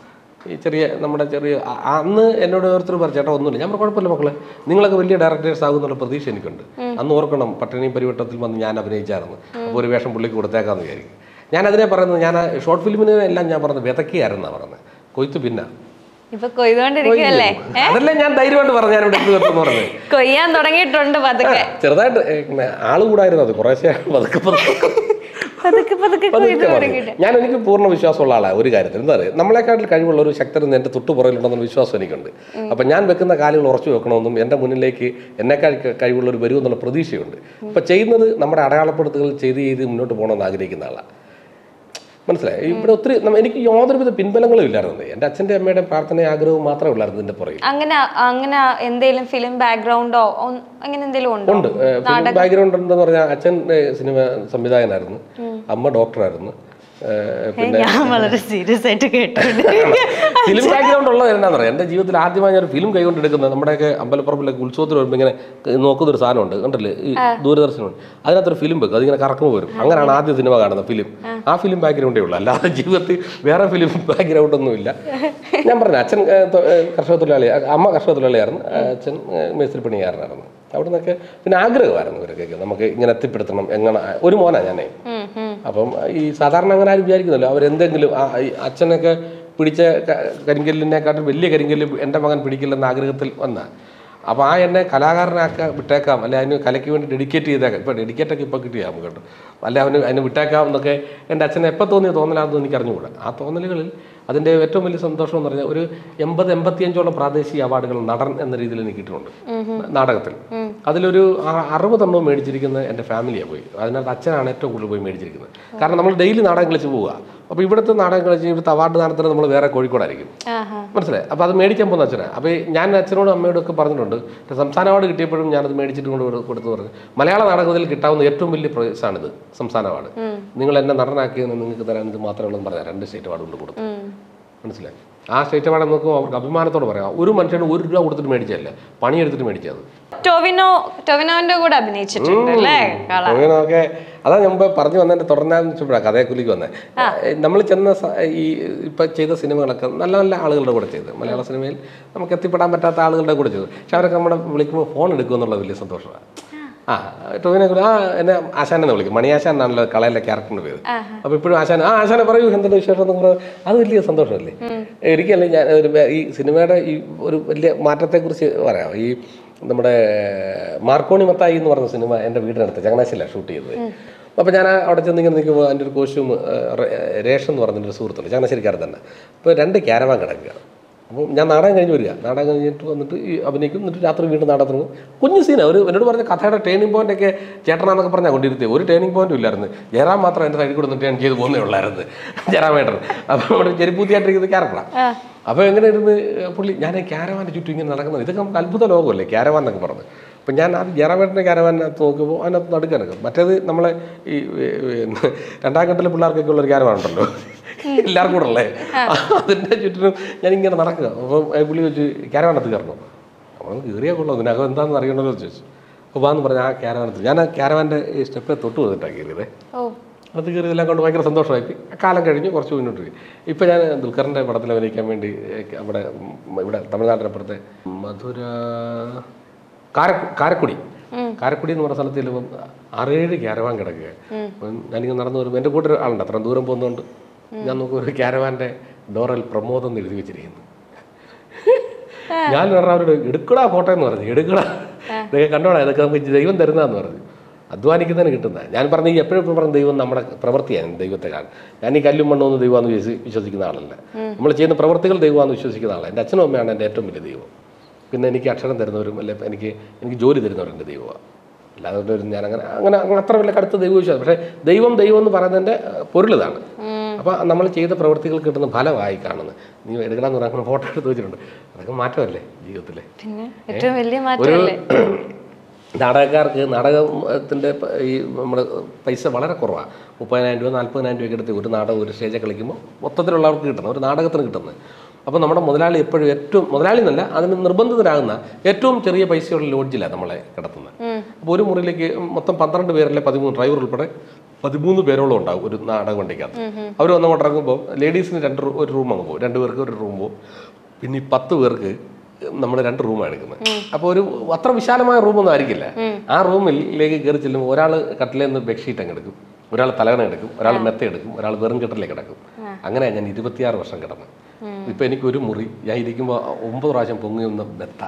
ഈ ചെറിയ നമ്മുടെ ചെറിയ അ- അന്ന് എന്നോട് ഓരോരുത്തർ പറഞ്ഞു ചേട്ടാ ഒന്നുമില്ല ഞാൻ പറഞ്ഞു, കുഴപ്പമില്ല മക്കളെ നിങ്ങളൊക്കെ വലിയ ഡയറക്ടേഴ്സ് ആകുന്നുള്ള പ്രതീക്ഷ എനിക്കുണ്ട് അന്ന് ഓർക്കണം പട്ടിണി പരിവട്ടത്തിൽ വന്ന് ഞാൻ അഭിനയിച്ചായിരുന്നു അപ്പോൾ ഒരു വേഷം പുള്ളിക്ക് കൊടുത്തേക്കാന്ന് വിചാരിക്കും ഞാൻ അതിനെ പറയുന്നത് ഞാൻ ഷോർട്ട് ഫിലിമിന് എല്ലാം ഞാൻ പറഞ്ഞത് വിതക്കിയായിരുന്നാണ് പറഞ്ഞത് കൊയ്ത്ത് പിന്നെ ഇപ്പൊ കൊയ്തുകൊണ്ടിരിക്കുകയല്ലേ അതല്ലേ ഞാൻ ധൈര്യമായിട്ട് പറഞ്ഞു ഞാൻ ഇവിടെ എത്തുമെന്ന് പറഞ്ഞത് കൊയ്യാൻ തുടങ്ങിയിട്ടുണ്ട് പതുക്കെ ചെറുതായിട്ട് ഏ, പിന്നെ ആള് കൂടായിരുന്നു അത് കുറേശ്ശെ പതുക്കെ പതുക്കെ പതുക്കെ പതുക്കെ പതുക്കെ കൊയ്തു പറഞ്ഞു. തുടങ്ങിയിട്ട് ഞാൻ എനിക്ക് പൂർണ്ണ വിശ്വാസമുള്ള ആളാണ് ഒരു കാര്യത്തിൽ എന്താ പറയുക നമ്മളെക്കാട്ടിൽ കഴിവുള്ള ഒരു ശക്തൻ എൻ്റെ തൊട്ടുപുറയിലുണ്ടെന്ന വിശ്വാസം എനിക്കുണ്ട് അപ്പം ഞാൻ വെക്കുന്ന കാലുകൾ ഉറച്ചു വെക്കണമെന്നും എൻ്റെ മുന്നിലേക്ക് എന്നെക്കാൾ ക- കഴിവുള്ളവർ വരുമെന്നുള്ള പ്രതീക്ഷയുണ്ട് അപ്പം ചെയ്യുന്നത് നമ്മുടെ അടയാളപ്പെടുത്തുകൾ ചെയ്ത് ചെയ്ത് മുന്നോട്ട് പോകണമെന്ന് ആഗ്രഹിക്കുന്ന ആളാണ് മനസ്സിലായി ഇവിടെ ഒത്തിരി നമ്മ- എനിക്ക് യാതൊരുവിധ പിൻബലങ്ങളും ഇല്ലായിരുന്നു എൻ്റെ അച്ഛൻ്റെ അമ്മയുടെ പ്രാർത്ഥനയും ആഗ്രഹവും മാത്രമേ ഉള്ളായിരുന്നു ഇതിൻ്റെ പുറകിൽ അങ്ങനെ അങ്ങനെ എന്തേലും ഫിലിം ബാക്ക്ഗ്രൗണ്ടോ അങ്ങനെ എന്തേലും ഉണ്ടോ ഉണ്ട് ഫിലിം ബാക്ക്ഗ്രൗണ്ട് ഉണ്ടെന്ന് പറഞ്ഞാൽ അച്ഛൻ ഏ, സിനിമ സംവിധായകനായിരുന്നു അമ്മ ഡോക്ടറായിരുന്നു ഏ, പിന്നെ ഞാൻ വളരെ സീരിയസ് ആയിട്ട് കേട്ടിട്ടുണ്ട് ഫിലിം ബാക്ക്ഗ്രൗണ്ട് ഉള്ളത് എന്താണെന്ന് പറയാം എൻ്റെ ജീവിതത്തിൽ ആദ്യമായി ഞാൻ ഒരു ഫിലിം കൈകൊണ്ട് എടുക്കുന്നത് നമ്മുടെയൊക്കെ അമ്പലപ്പുറപ്പിലൊക്കെ ഉത്സവത്തിന് വരുമ്പോൾ ഇങ്ങനെ നോക്കുന്ന ഒരു സാധനമുണ്ട് കണ്ടല്ലേ ഈ ദൂരദർശനമുണ്ട് അതിനകത്തൊരു ഫിലിം വെക്കും അതിങ്ങനെ കറക്കുമ്പോൾ വരും അങ്ങനെയാണ് ആദ്യ സിനിമ കാണുന്ന ഫിലിം ആ ഫിലിം ബാക്ക്ഗ്രൗണ്ടേ ഉള്ളൂ അല്ലാതെ ജീവിതത്തിൽ വേറെ ഫിലിം ബാക്ക്ഗ്രൗണ്ട് ഒന്നുമില്ല ഞാൻ പറഞ്ഞു അച്ഛൻ ഏ, തൊ- ഏ, കർഷക തൊഴിലാളി അമ്മ കർഷക തൊഴിലാളിയായിരുന്നു അച്ഛൻ ഏ, മേസ്ത്രിപ്പണിക്കാരനായിരുന്നു അവിടെ നിന്നൊക്കെ പിന്നെ ആഗ്രഹമായിരുന്നു ഇവരൊക്കെ നമുക്ക് ഇങ്ങനെ എത്തിപ്പെടുത്തണം എങ്ങനെ ഒരു മോനാ ഞാനേ ഉം, ഉം. അപ്പം ഈ സാധാരണ അങ്ങനെ ആരും വിചാരിക്കുന്നില്ല അവരെന്തെങ്കിലും ആ ഈ അച്ഛനൊക്കെ പിടിച്ച ക- കരിങ്കല്ലിനെക്കാട്ടും വലിയ കരിങ്കല്ല് എൻ്റെ മകൻ പിടിക്കില്ലെന്ന ആഗ്രഹത്തിൽ വന്ന അപ്പോൾ ആ എന്നെ കലാകാരനാക്കാൻ വിട്ടേക്കാം അല്ലെ അതിന് കലയ്ക്ക് വേണ്ടി ഡെഡിക്കേറ്റ് ചെയ്തേക്കാം ഇപ്പോൾ ഡെഡിക്കേറ്റൊക്കെ ഇപ്പോൾ കിട്ടിയാൽ നമുക്ക് കേട്ടോ അല്ല അവന് അതിന് വിട്ടേക്കാം എന്നൊക്കെ എൻ്റെ അച്ഛനെ എപ്പോൾ തോന്നിയ തോന്നലാണെന്ന് എനിക്ക് അറിഞ്ഞുകൂടാ ആ തോന്നലുകളിൽ അതിൻ്റെ ഏറ്റവും വലിയ സന്തോഷം എന്ന് പറഞ്ഞാൽ ഒരു എൺപത് എൺപത്തിയഞ്ചോളം പ്രാദേശിക അവാർഡുകൾ നടൻ എന്ന രീതിയിൽ എനിക്ക് കിട്ടിയിട്ടുണ്ട് നാടകത്തിൽ അതിലൊരു ആ- അറുപതെണ്ണവും മേടിച്ചിരിക്കുന്നത് എൻ്റെ ഫാമിലിയാണ് പോയി അതിനകത്ത് അച്ഛനാണ് ഏറ്റവും കൂടുതൽ പോയി മേടിച്ചിരിക്കുന്നത് കാരണം നമ്മൾ ഡെയിലി നാടകം കളിച്ച് പോവുക അപ്പോൾ ഇവിടുത്തെ നാടകം കളിച്ച് ഇവിടുത്തെ അവാർഡ് നടത്തുന്നത് നമ്മൾ വേറെ കോഴിക്കോടായിരിക്കും ആഹാ. മനസ്സിലായി അപ്പോൾ അത് മേടിക്കാൻ പോകുന്ന അച്ഛനാണ് അപ്പോൾ ഞാൻ അച്ഛനോടും അമ്മയോടും ഒക്കെ പറഞ്ഞിട്ടുണ്ട് സംസ്ഥാന അവാർഡ് കിട്ടിയപ്പോഴും ഞാനത് മേടിച്ചിട്ട് കൊണ്ട് കൊടു- കൊടുത്തു പറഞ്ഞു മലയാള നാടകത്തിൽ കിട്ടാവുന്ന ഏറ്റവും വലിയ പ്രൈസാണിത് സംസ്ഥാന അവാർഡ് നിങ്ങൾ എന്നെ നടനാക്കിയെന്ന് നിങ്ങൾക്ക് തരാൻ ഇത് മാത്രമേ ഉള്ളൂ എന്ന് പറഞ്ഞാൽ രണ്ട് സ്റ്റേറ്റ് അവാർഡ് കൊണ്ട് കൊടുത്തു ഉം. മനസ്സിലായി ആ സ്റ്റേറ്റ് അവാർഡ് നമുക്ക് അവർക്ക് അഭിമാനത്തോടെ പറയാം ഒരു മനുഷ്യന് ഒരു രൂപ കൊടുത്തിട്ട് മേടിച്ചതല്ല പണിയെടുത്തിട്ട് മേടിച്ചത് ടൊവിനോ ടൊവിനോന്റെ കൂടെ അഭിനയിച്ചിട്ടുണ്ട് അല്ലേ കള അങ്ങനെയൊക്കെ അതാ ഞാൻ മുമ്പ് പറഞ്ഞു വന്നതിന്റെ തുടർന്നാന്ന് വെച്ചപ്പോഴാണ് കഥയെക്കുലിക്ക് വന്നത് നമ്മൾ ചെന്ന സ- ഈ ഇപ്പൊ ചെയ്ത സിനിമകളൊക്കെ നല്ല നല്ല ആളുകളുടെ കൂടെ ചെയ്ത് മലയാള സിനിമയിൽ നമുക്ക് എത്തിപ്പെടാൻ പറ്റാത്ത ആളുകളുടെ കൂടെ ചെയ്തു പക്ഷെ അവരൊക്കെ നമ്മുടെ വിളിക്കുമ്പോൾ ഫോൺ എടുക്കുക എന്നുള്ള വലിയ സന്തോഷമാണ് ആ ടോവിനെ കുറിച്ച് ആ എന്നെ ആശാനെന്ന് വിളിക്കും മണിയാശാൻ എന്നാണല്ലോ കളയിലെ ക്യാരക്ടറിന്റെ പേര് അപ്പൊ ഇപ്പോഴും ആശാൻ ആ ആശാനെ പറയൂ എന്തുണ്ട് വിശേഷം എന്ന് പറഞ്ഞാൽ അത് വലിയ സന്തോഷമല്ലേ ഒരിക്കലും ഞാൻ ഒരു വേ- ഈ സിനിമയുടെ ഈ ഒരു വലിയ മാറ്റത്തെക്കുറിച്ച് പറയാം ഈ നമ്മുടെ മാർക്കോണി മത്തായി എന്ന് പറഞ്ഞ സിനിമ എൻ്റെ വീടിനടുത്ത് ചങ്ങനാശ്ശേരിയിലാണ് ഷൂട്ട് ചെയ്തത് അപ്പോൾ ഞാൻ ആ അവിടെ ചെന്ന് ഇങ്ങനെ നിൽക്കുമ്പോൾ എൻ്റെ ഒരു കോസ്റ്റ്യൂം രേഷൻ എന്ന് പറഞ്ഞൊരു സുഹൃത്തുണ്ട് ചങ്ങനാശ്ശേരിക്കാരൻ തന്നെ അപ്പോൾ രണ്ട് ക്യാരവാൻ കിടക്കുകയാണ് അപ്പോൾ ഞാൻ നാടകം കഴിഞ്ഞ് വരിക നാടകം കഴിഞ്ഞിട്ട് വന്നിട്ട് ഈ അഭിനയിക്കും എന്നിട്ട് രാത്രി വീണ്ടും നാടകത്തിന് പോകും കുഞ്ഞു സീന ഒരു എന്നോട് പറഞ്ഞ കഥയുടെ ടേണിംഗ് പോയിന്റ് ഒക്കെ ചേട്ടനാന്നൊക്കെ പറഞ്ഞാൽ കൊണ്ടിരുത്തിയത് ഒരു ടേണിംഗ് പോയിന്റും ഇല്ലായിരുന്നു ജയറാം മാത്രം എൻ്റെ സൈഡിൽ കൂടെ നിന്നിട്ട് ഞാൻ ചെയ്ത് പോകുന്നേ ഉള്ളായിരുന്നു ജയറാമേട്ടൻ അപ്പോൾ നമ്മുടെ ചെരുപ്പൂത്തിയായിട്ടിരിക്കുന്ന ക്യാരക്ടറാണ് അപ്പോൾ എങ്ങനെ ഇരുന്ന് പുള്ളി ഞാൻ ക്യാരവാൻ്റെ ചുറ്റും ഇങ്ങനെ നടക്കുന്നത് ഇതൊക്കെ നമുക്ക് അത്ഭുത ലോകമല്ലേ ക്യാരവാൻ എന്നൊക്കെ പറഞ്ഞ് അപ്പം ഞാൻ അത് ജയറാമേട്ടൻ്റെ ക്യാരവാനകത്ത് നോക്കുമ്പോൾ അതിനകത്ത് നടുക്കാനൊക്കെ മറ്റേത് നമ്മളെ ഈ ഏ, ഏ, രണ്ടാം ഘട്ടത്തിലെ പിള്ളേർക്കൊക്കെ ഉള്ളൊരു ക്യാരവാൻ ഉണ്ടല്ലോ എല്ലാവർക്കും കൂടെ ഉള്ളേ അതിൻ്റെ ചുറ്റിനും ഞാൻ ഇങ്ങനെ നടക്കുക അപ്പം ഏ, പുള്ളി വെച്ച് ക്യാരവാനകത്ത് കയറണം അവിടെ കയറിയാൽ കൊള്ളാം ഇതിനകം എന്താണെന്ന് അറിയണമല്ലോ എന്ന് ചോദിച്ചു അപ്പോൾ വാന്ന് പറഞ്ഞാൽ ആ ക്യാരവാനത്തിൽ ഞാൻ ആ ക്യാരവാൻ്റെ ഈ സ്റ്റെപ്പിൽ തൊട്ട് വന്നിട്ടാണ് കയറിയത് ഓ അത് കയറിയതെല്ലാം കൊണ്ട് ഭയങ്കര സന്തോഷമായി പോയി. കാലം കഴിഞ്ഞ് കുറച്ച് മുന്നോട്ട് പോയി ഇപ്പം ഞാൻ ദുൽഖറിൻ്റെ പടത്തിൽ അഭിനയിക്കാൻ വേണ്ടി ഏ, നമ്മുടെ ഉം, ഇവിടെ തമിഴ്നാട്ടിനപ്പുറത്തെ മധുര കാര കാരക്കുടി കാരക്കുടി എന്ന് പറഞ്ഞ സ്ഥലത്ത് ചെല്ലുമ്പം ആറേഴ് ക്യാരവാൻ കിടക്കുക അപ്പം ഞാനിങ്ങനെ നടന്നു വരുമ്പോൾ എൻ്റെ കൂടെ ആളുണ്ട് അത്രയും ദൂരം പോകുന്നതുകൊണ്ട് ഞാൻ നോക്കും ഒരു ക്യാരവാൻ്റെ ഡോറിൽ പ്രമോദം എന്ന് എഴുതി വെച്ചിരിക്കുന്നു ഞാൻ പറഞ്ഞ അവരോട് എടുക്കടാ ഫോട്ടോ എന്ന് പറഞ്ഞു എടുക്കടാ ഇതൊക്കെ കണ്ടോടാ ഇതൊക്കെ നമുക്ക് ദൈവം തരുന്നതെന്ന് പറഞ്ഞു അധ്വാനിക്കുന്നതിന് കിട്ടുന്ന ഞാൻ പറഞ്ഞു ഈ എപ്പോഴും പറഞ്ഞ ദൈവം നമ്മുടെ പ്രവൃത്തിയാണ് ദൈവത്തെ കാണും ഞാൻ ഈ കല്ലും മണ്ണൊന്നും ദൈവമാണെന്ന് വിശ്വസി- വിശ്വസിക്കുന്ന ആളല്ല നമ്മൾ ചെയ്യുന്ന പ്രവൃത്തികൾ ദൈവമാണെന്ന് വിശ്വസിക്കുന്ന ആളാണ് എൻ്റെ അച്ഛനും അമ്മയാണ് എൻ്റെ ഏറ്റവും വലിയ ദൈവം പിന്നെ എനിക്ക് അക്ഷരം തരുന്നവരും അല്ലെ എനിക്ക് എനിക്ക് ജോലി തരുന്നവരും എൻ്റെ ദൈവമാണ് അല്ലാതെ ഒരു ഞാൻ അങ്ങനെ അങ്ങനെ അങ്ങനെ അത്ര വലിയ കടുത്ത ദൈവവിശ്വാസം പക്ഷേ ദൈവം ദൈവം എന്ന് പറയുന്നതിൻ്റെ പൊരുളിതാണ് അപ്പോൾ നമ്മൾ ചെയ്ത പ്രവൃത്തികൾ കിട്ടുന്ന ഫലമായി കാണുന്നത് നീ എടുക്കണമെന്ന് പറഞ്ഞാൽ ഫോട്ടോ എടുത്ത് വെച്ചിട്ടുണ്ട് അതൊക്കെ മാറ്റമല്ലേ ജീവിതത്തിലെ പിന്നെ ഏറ്റവും വലിയ ഒരു മാറ്റമല്ലേ നാടകക്കാർക്ക് നാടകത്തിൻ്റെ ഈ നമ്മുടെ പൈസ വളരെ കുറവാണ് മുപ്പതിനായിരം രൂപ നാൽപ്പതിനായിരം രൂപയ്ക്ക് എടുത്ത് ഒരു നാടകം ഒരു സ്റ്റേജിൽ കളിക്കുമ്പോൾ മൊത്തത്തിലുള്ളവർക്ക് കിട്ടുന്നത് ഒരു നാടകത്തിന് കിട്ടുന്നത് അപ്പോൾ നമ്മുടെ മുതലാളി എപ്പോഴും ഏറ്റവും മുതലാളി എന്നല്ല അതിന് നിർബന്ധിതരാകുന്ന ഏറ്റവും ചെറിയ പൈസയുള്ള ലോഡ്ജിലാണ് നമ്മളെ കിടത്തുന്നത് അപ്പോൾ ഒരു മുറിയിലേക്ക് മൊത്തം പന്ത്രണ്ട് പേരല്ലേ പതിമൂന്ന് ഡ്രൈവർ ഉൾപ്പെടെ പതിമൂന്ന് പേരോളം ഉണ്ടാവും ഒരു നാടകം വണ്ടിക്കകത്ത് അവർ വന്നങ്ങോട്ട് ഇറങ്ങുമ്പോൾ ലേഡീസിന് രണ്ട് റൂ- ഒരു റൂം അങ്ങ് പോകും രണ്ട് പേർക്ക് ഒരു റൂം പോകും പിന്നെ ഈ പത്ത് പേർക്ക് നമ്മൾ രണ്ട് റൂമാണ് എടുക്കുന്നത് അപ്പോൾ ഒരു അത്ര വിശാലമായ റൂമൊന്നും ആയിരിക്കില്ല ആ റൂമിലേക്ക് കയറി ചെല്ലുമ്പോൾ ഒരാൾ കട്ടിലേന്ന് നിന്ന് ബെഡ്ഷീറ്റ് അങ്ങ് എടുക്കും ഒരാൾ തലകണ എടുക്കും ഒരാൾ മെത്ത എടുക്കും ഒരാൾ വെറും കെട്ടിലേക്ക് കിടക്കും അങ്ങനെ ഞാൻ ഇരുപത്തിയാറ് വർഷം കിടന്നു ഇപ്പം എനിക്കൊരു മുറി ഞാൻ ഇരിക്കുമ്പോൾ ഒമ്പത് പ്രാവശ്യം പൊങ്ങി വന്ന മെത്ത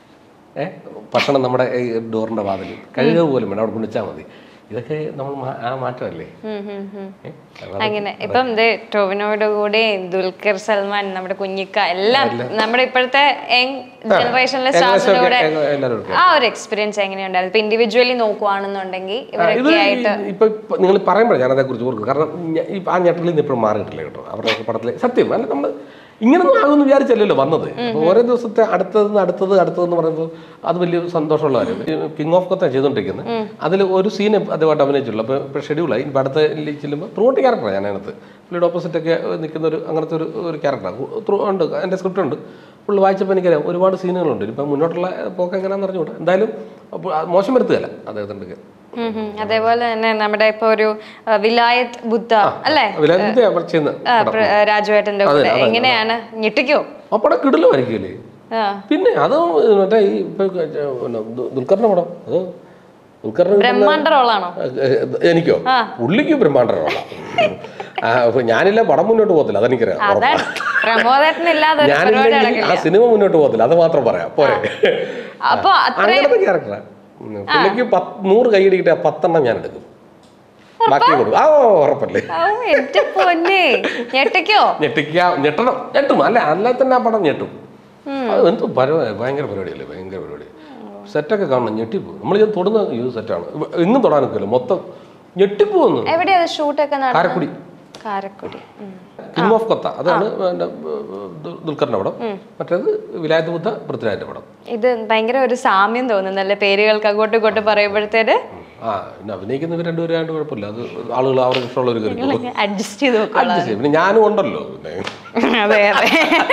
ഏ ഭക്ഷണം നമ്മുടെ ഈ ഡോറിൻ്റെ വാതിൽ കഴുകുക പോലും വേണം അവിടെ കൊണ്ടുവച്ചാൽ മതി ഇതൊക്കെ നമ്മൾ മാ- ആ മാറ്റമല്ലേ ഉം, ഉം, ഉം. ഏ? അതാണ് അങ്ങനെ ഇപ്പം ഇത് ടോവിനോട് കൂടെ ദുൽഖർ സൽമാൻ നമ്മുടെ കുഞ്ഞിക്ക എല്ലാം നമ്മുടെ ഇപ്പോഴത്തെ യങ് ജനറേഷനിലെ സ്റ്റാർസിന്റെ കൂടെ ഏകദേശമൊക്കെ എല്ലാവരും എടുക്കും. ആ ഒരു എക്സ്പീരിയൻസ് എങ്ങനെയുണ്ടായിരുന്നു ഇപ്പൊ ഇൻഡിവിജ്വലി നോക്കുവാണെന്നുണ്ടെങ്കിൽ ഇത് ഇവരൊക്കെ ആയിട്ട് ഇപ്പൊ നിങ്ങൾ പറയുമ്പോൾ ഞാൻ അതേക്കുറിച്ച് ഓർക്കും കാരണം ഞ- ഈ ആ ഞെട്ടലിൽ നിന്ന് ഇപ്പോഴും മാറിയിട്ടില്ല കേട്ടോ അവരുടെ പടത്തിലെ സത്യം അല്ല നമ്മൾ ഇങ്ങനൊന്നും ആകുമെന്ന് വിചാരിച്ചല്ലല്ലോ വന്നത് അപ്പോൾ ഓരോ ദിവസത്തെ അടുത്തത് അടുത്തത് അടുത്തതെന്ന് പറയുമ്പോൾ അത് വലിയ സന്തോഷമുള്ള കാര്യം കിങ് ഓഫ് കൊത്ത ചെയ്തുകൊണ്ടിരിക്കുന്നത് അതിൽ ഒരു സീൻ അതുമായിട്ട് അഭിനയിച്ചുള്ളൂ അപ്പോൾ ഇപ്പോൾ ഷെഡ്യൂളായി ഇപ്പം അടുത്ത ചെല്ലുമ്പോൾ ത്രൂ ഔട്ട് ക്യാരക്ടറാണ് ഞാൻ അതിനകത്ത് പുള്ളിയുടെ ഓപ്പോസിറ്റ് ഒക്കെ നിൽക്കുന്ന ഒരു അങ്ങനത്തെ ഒരു ഒരു ക്യാരക്ടറാണ് ത്രൂ ഉണ്ട് എൻ്റെ സ്ക്രിപ്റ്റ് ഉണ്ട് ഫുള്ള് വായിച്ചപ്പോൾ എനിക്കറിയാം ഒരുപാട് സീനുകളുണ്ട് ഇപ്പം മുന്നോട്ടുള്ള പോക്ക് എങ്ങനെയാണെന്ന് അറിഞ്ഞുകൂടാ എന്തായാലും അപ്പോൾ അത് മോശം വരുത്തുകയല്ല അദ്ദേഹത്തിൻ്റെ ഉം, ഉം. അതേപോലെ തന്നെ നമ്മുടെ ഇപ്പൊ ഒരു ആ, വിലായത് ബുദ്ധ അല്ലേ വിലാസിന്റെ അവർ ചെയ്യുന്ന ആ, പ്ര- രാജുവേട്ടന്റെ കൂടെ എങ്ങനെയാണ് ഞെട്ടിക്കോ ആ പടം കിടലുമായിരിക്കുമല്ലേ ആ പിന്നെ അത് മറ്റേ ഈ ഇപ്പൊ പിന്നെ ദു- ദുൽഖറിന്റെ പടം അത് ദുൽഖറിന് കിട്ടുന്ന- ബ്രഹ്മാണ്ട റോളാണോ ഏ, എനിക്കോ പുള്ളിക്ക് ബ്രഹ്മാണ്ടമുള്ള ഞാനില്ല പടം മുന്നോട്ട് പോകത്തില്ല അതെനിക്കറിയാം അതാണ് പ്രമോദേട്ടനില്ലാതെ ഒരു പരിപാടി ഞാനില്ലെങ്കിൽ ആ സിനിമ മുന്നോട്ട് പോകത്തില്ല അത് മാത്രം പറയാം പോരെ അപ്പൊ അത്ര അങ്ങനത്തെ ക്യാരക്ടറാ പുള്ളിക്ക് പത്ത് നൂറ് കൈ കിട്ടിയ പത്തെണ്ണം ഞാൻ എടുക്കും ബാക്കി കൊടുക്കും ആ ഉറപ്പല്ലേ ഓ എന്റെ പൊന്നെ ഞെട്ടിക്കോ ഞെട്ടിക്കാം ഞെട്ടണം ഞെട്ടും അല്ല അല്ല തന്നെ ആ പടം ഞെട്ടും അത് എന്ത് പരിപാടി ഭയങ്കര പരിപാടിയല്ലേ ഭയങ്കര പരിപാടി സെറ്റൊക്കെ കാണണം ഞെട്ടിപ്പോകും നമ്മൾ ഇത് തൊടുന്ന ഇത് സെറ്റാണ് എങ്ങും തൊടാൻ നിൽക്കില്ല മൊത്തം ഞെട്ടിപ്പോകുന്നു എവിടെയാ ഷൂട്ടൊക്കെ നടന്നത് കാരക്കുടി കാരക്കുടി ഉം. കിങ് ഓഫ് കൊത്ത അതാണ് എൻ്റെ ദു- ദുൽഖറിന്റെ പടം മറ്റേത് വിലായത്ത് ബുദ്ധ പൃഥ്വിരാജിന്റെ പടം ഇത് ഭയങ്കര ഒരു സാമ്യം തോന്നുന്നല്ലേ പേരുകൾക്ക് അങ്ങോട്ടും ഇങ്ങോട്ടും പറയുമ്പോഴത്തേന് ആ പിന്നെ അഭിനയിക്കുന്നവർ രണ്ടുപേരും ആയിട്ട് കുഴപ്പമില്ല അത് ആളുകൾ അവർക്ക് ഇഷ്ടമുള്ളവർ കയറി അഡ്ജസ്റ്റ് ചെയ്ത് നോക്കാം അഡ്ജസ്റ്റ് ചെയ്യും പിന്നെ ഞാനും ഉണ്ടല്ലോ പിന്നെ അതെ അതെ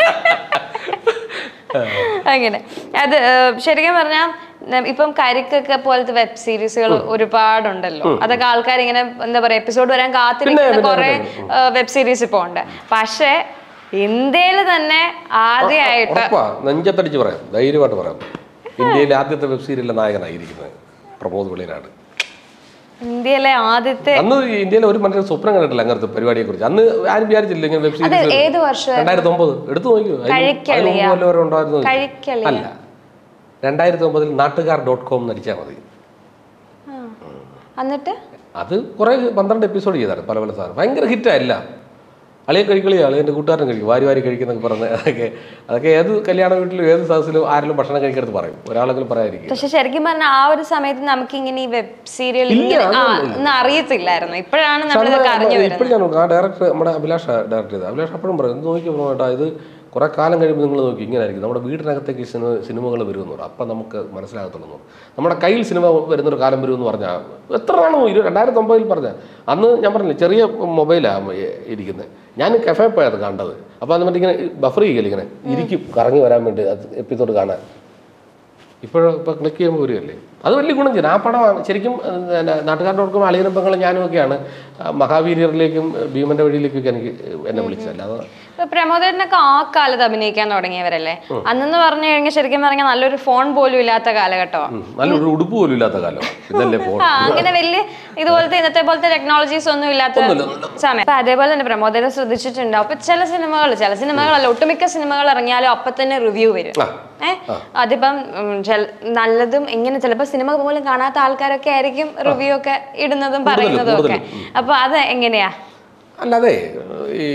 അങ്ങനെ അത് ഏഹ്, ശരിക്കും പറഞ്ഞാൽ ഇപ്പം കരിക്കൊക്കെ പോലത്തെ വെബ് സീരീസുകൾ ഒരുപാടുണ്ടല്ലോ അതൊക്കെ ആൾക്കാർ ഇങ്ങനെ എന്താ പറയാ എപ്പിസോഡ് വരാൻ കാത്തിരിക്കുന്ന കുറെ വെബ് സീരീസ് ഇപ്പൊ ഉണ്ട് പക്ഷേ ഇന്ത്യയിൽ തന്നെ ആദ്യമായിട്ട് ഉറപ്പാ നെഞ്ചത്തടിച്ച് പറയാം ധൈര്യമായിട്ട് പറയാം ഇന്ത്യയിലെ ആദ്യത്തെ വെബ് സീരിയലിലെ നായകനായിരിക്കുന്നത് പ്രമോദ് വെളിനാട് ഇന്ത്യയിലെ ആദ്യത്തെ അന്ന് ഈ ഇന്ത്യയിലെ ഒരു മനുഷ്യൻ സ്വപ്നം കണ്ടിട്ടില്ല അങ്ങനത്തെ പരിപാടിയെ കുറിച്ച് അന്ന് ആരും വിചാരിച്ചില്ല ഇങ്ങനെ വെബ് അത് സീരീസ് ഏത് വർഷം രണ്ടായിരത്തി ഒമ്പത് എടുത്തു നോക്കിയോ അതിന് കഴിക്കളിയാ? അതിന് മുമ്പ് വല്ലവരും ഉണ്ടായിരുന്നോ എന്ന് ചോദിച്ചു. കഴിക്കളിയാ? അല്ല രണ്ടായിരത്തി ഒമ്പതിൽ നാട്ടുകാർ ഡോട്ട് കോം നടിച്ചാൽ മതി എന്നിട്ട് അത് കുറേ പന്ത്രണ്ട് എപ്പിസോഡ് ചെയ്തായിരുന്നു പല പല സാധനം ഭയങ്കര ഹിറ്റായില്ല അളിയെ കഴിക്കളിയോ അളിയൻ്റെ കൂട്ടുകാരൻ കഴിക്കും വാരി വാരി കഴിക്കുന്നൊക്കെ പറഞ്ഞ് അതൊക്കെ അതൊക്കെ ഏത് കല്യാണ വീട്ടിലും ഏത് സദസ്സിലും ആരെങ്കിലും ഭക്ഷണം കഴിക്കരുത് പറയും ഒരാളെങ്കിലും പറയാതിരിക്കും പക്ഷെ ശരിക്കും പറഞ്ഞാൽ ആ ഒരു സമയത്ത് നമുക്ക് ഇങ്ങനെ ഈ വെബ് സീരിയൽ ഇങ്ങനെ ആ ഒന്നും അറിയത്തില്ലായിരുന്നു ഇപ്പോഴാണ് നമ്മൾ ഇതൊക്കെ അറിഞ്ഞു വരുന്നത് ഇപ്പോഴും ഞാൻ നോക്കാം ആ ഡയറക്ടർ നമ്മുടെ അഭിലാഷ ഡയറക്ടർ ചെയ്തത് അഭിലാഷ് അപ്പോഴും പറയും "ഇത് നോക്കി കേട്ടാ ഇത് കുറെ കാലം കഴിയുമ്പോൾ നിങ്ങൾ നോക്കി ഇങ്ങനെ ആയിരിക്കും നമ്മുടെ വീടിനകത്തേക്ക് ഈ സിനിമ സിനിമകൾ വരുമെന്ന് പറയും അപ്പം നമുക്ക് മനസ്സിലാകത്തുള്ളൂ എന്ന് പറയും. നമ്മുടെ കയ്യിൽ സിനിമ വരുന്നൊരു കാലം വരുമെന്ന് പറഞ്ഞാൽ എത്ര നാളോ ഇരു രണ്ടായിരത്തി ഒമ്പതിൽ പറഞ്ഞ അന്ന് ഞാൻ പറഞ്ഞില്ലേ ചെറിയ മൊബൈലാണ് ഇരിക്കുന്നത് ഞാൻ കഫേ പോയത് കണ്ടത് അപ്പോൾ അത് മറ്റേ ഇങ്ങനെ ബഫർ ചെയ്യില്ല ഇങ്ങനെ ഇരിക്കും കറങ്ങി വരാൻ വേണ്ടി എപ്പിസോഡ് കാണാൻ ഇപ്പോഴും ഇപ്പോൾ ക്ലിക്ക് ചെയ്യുമ്പോൾ വരികയല്ലേ അത് വലിയ ഗുണം ചെയ്യും ആ പടമാണ് ശരിക്കും ഏഹ്, പിന്നെ നാട്ടുകാരോടൊപ്പം അളിയനും പെങ്ങളും ഞാനും ഒക്കെയാണ് ആ, മഹാവീര്യറിലേക്കും ഭീമന്റെ വഴിയിലേക്കൊക്കെ എനിക്ക് എന്നെ വിളിച്ചത് അല്ലാതെ ഇപ്പൊ പ്രമോദേട്ടനൊക്കെ ആ കാലത്ത് അഭിനയിക്കാൻ തുടങ്ങിയവരല്ലേ അന്നെന്ന് പറഞ്ഞു കഴിഞ്ഞാൽ ശരിക്കും പറഞ്ഞാൽ നല്ലൊരു ഫോൺ പോലും ഇല്ലാത്ത കാലഘട്ടമാണ് ഉം, നല്ലൊരു ഉടുപ്പ് പോലും ഇല്ലാത്ത കാലം ഇതല്ലേ ഫോൺ ആ അങ്ങനെ വലിയ ഇതുപോലത്തെ ഇന്നത്തെ പോലത്തെ ടെക്നോളജീസ് ഒന്നും ഇല്ലാത്ത സമയം അപ്പൊ അതേപോലെ തന്നെ പ്രമോദേനെ ശ്രദ്ധിച്ചിട്ടുണ്ടാവും അപ്പൊ ചില സിനിമകൾ ചില സിനിമകളല്ല ഒട്ടുമിക്ക സിനിമകൾ ഇറങ്ങിയാലും അപ്പൊ തന്നെ റിവ്യൂ വരും ആ. ഏഹ് അതിപ്പം ഉം, ചെല- നല്ലതും എങ്ങനെ ചിലപ്പോ സിനിമ പോലും കാണാത്ത ആൾക്കാരൊക്കെ ആയിരിക്കും റിവ്യൂ ഒക്കെ ഇടുന്നതും പറയുന്നതും ഒക്കെ അപ്പൊ അത് എങ്ങനെയാ അല്ലാതെ ഈ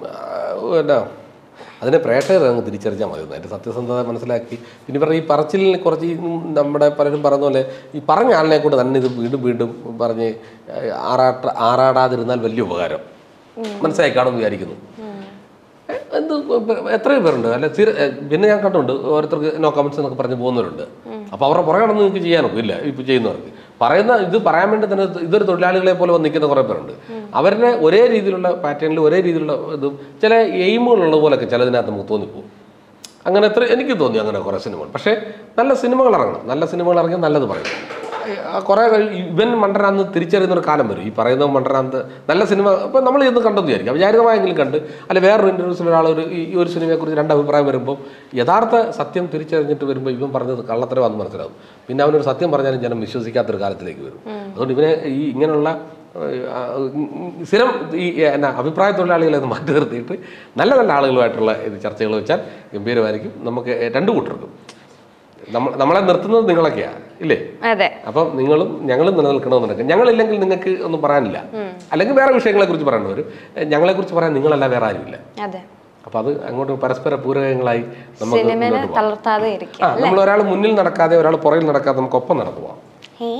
ആ, എന്നാ അതിനെ പ്രേക്ഷകർ അങ്ങ് തിരിച്ചറിഞ്ഞാൽ മതി അതിൻ്റെ സത്യസന്ധത മനസ്സിലാക്കി പിന്നെ പറഞ്ഞ ഈ പറച്ചിലിന് കുറച്ച് ഈ നമ്മുടെ പലരും പറയുന്ന പോലെ ഈ പറഞ്ഞ ആളിനെ കൊണ്ട് തന്നെ ഇത് വീണ്ടും വീണ്ടും പറഞ്ഞ് ആറാട്ട ആറാടാതിരുന്നാൽ വലിയ ഉപകാരം മനസ്സിലായി കാണുമെന്ന് വിചാരിക്കുന്നു ഏ, എന്ത് ഇപ്പ- എത്രയോ പേരുണ്ട് അല്ല സ്ഥിര ഏ, പിന്നെ ഞാൻ കണ്ടിട്ടുണ്ട് ഓരോരുത്തർക്ക് നോ കമൻസ് എന്നൊക്കെ പറഞ്ഞ് പോകുന്നവരുണ്ട് അപ്പോൾ അവരുടെ പുറകെയാണെന്ന് നിങ്ങൾക്ക് ചെയ്യാനൊക്കെ ഇല്ല ഇപ്പോൾ ചെയ്യുന്നവർക്ക് പറയുന്ന ഇത് പറയാൻ വേണ്ടി തന്നെ ഇതൊരു തൊഴിലാളികളെ പോലെ വന്ന് നിൽക്കുന്ന കുറേ പേരുണ്ട് അവരുടെ ഒരേ രീതിയിലുള്ള പാറ്റേണിൽ ഒരേ രീതിയിലുള്ള ഇതും ചില എയിമുകളുള്ള പോലൊക്കെ ചിലതിനകത്ത് നമുക്ക് തോന്നിപ്പോകും അങ്ങനെ എത്ര എനിക്ക് തോന്നി അങ്ങനെ കുറേ സിനിമകൾ പക്ഷേ നല്ല സിനിമകൾ ഇറങ്ങണം നല്ല സിനിമകൾ ഇറങ്ങിയാൽ നല്ലത് പറയും ആ കുറേ കഴി- ഇവൻ മണ്ടനാന്ന് തിരിച്ചറിയുന്ന ഒരു കാലം വരും ഈ പറയുന്ന മണ്ടനാന്ന് നല്ല സിനിമ ഇപ്പം നമ്മൾ ഇന്ന് കണ്ടെന്ന് വിചാരിക്കും അവിചാരിതമായെങ്കിലും കണ്ട് അല്ലെ വേറൊരു ഇൻ്റർവ്യൂസിൽ ഒരാൾ ഒരു ഈ ഒരു സിനിമയെക്കുറിച്ച് രണ്ട് അഭിപ്രായം വരുമ്പോൾ യഥാർത്ഥ സത്യം തിരിച്ചറിഞ്ഞിട്ട് വരുമ്പോൾ ഇവൻ പറഞ്ഞത് കള്ളത്തരമാണെന്ന് മനസ്സിലാവും പിന്നെ അവനൊരു സത്യം പറഞ്ഞാലും ജനം വിശ്വസിക്കാത്തൊരു കാലത്തിലേക്ക് വരും അതുകൊണ്ട് ഇവനെ ഈ ഇങ്ങനെയുള്ള ഏഹ്, ആ, ഉം, സ്ഥിരം ഈ എന്നാ അഭിപ്രായ തൊഴിലാളികളെ ഒന്ന് മാറ്റി നിർത്തിയിട്ട് നല്ല നല്ല ആളുകളുമായിട്ടുള്ള ഇത് ചർച്ചകൾ വെച്ചാൽ ഗംഭീരമായിരിക്കും നമുക്ക് രണ്ട് കൂട്ടർക്കും നമ്മൾ നമ്മളെ നിർത്തുന്നത് നിങ്ങളൊക്കെയാണ് ഇല്ലേ അതെ അപ്പം നിങ്ങളും ഞങ്ങളും നിലനിൽക്കണമെന്നുണ്ടെങ്കിൽ ഞങ്ങളില്ലെങ്കിൽ നിങ്ങൾക്ക് ഒന്നും പറയാനില്ല അല്ലെങ്കിൽ വേറെ വിഷയങ്ങളെ കുറിച്ച് പറയേണ്ടി വരും ഞങ്ങളെ കുറിച്ച് പറയാൻ നിങ്ങളല്ല വേറെ ആരുമില്ല അതെ അപ്പം അത് അങ്ങോട്ട് പരസ്പര പൂരകങ്ങളായി നമുക്ക് സിനിമനെ മുന്നോട്ട് പോകാം തളർത്താതെ ഇരിക്കും ആ നമ്മൾ ഒരാൾ മുന്നിൽ നടക്കാതെ ഒരാൾ പുറകിൽ നടക്കാതെ നമുക്ക് ഒപ്പം നടന്നു പോകാം ഏ?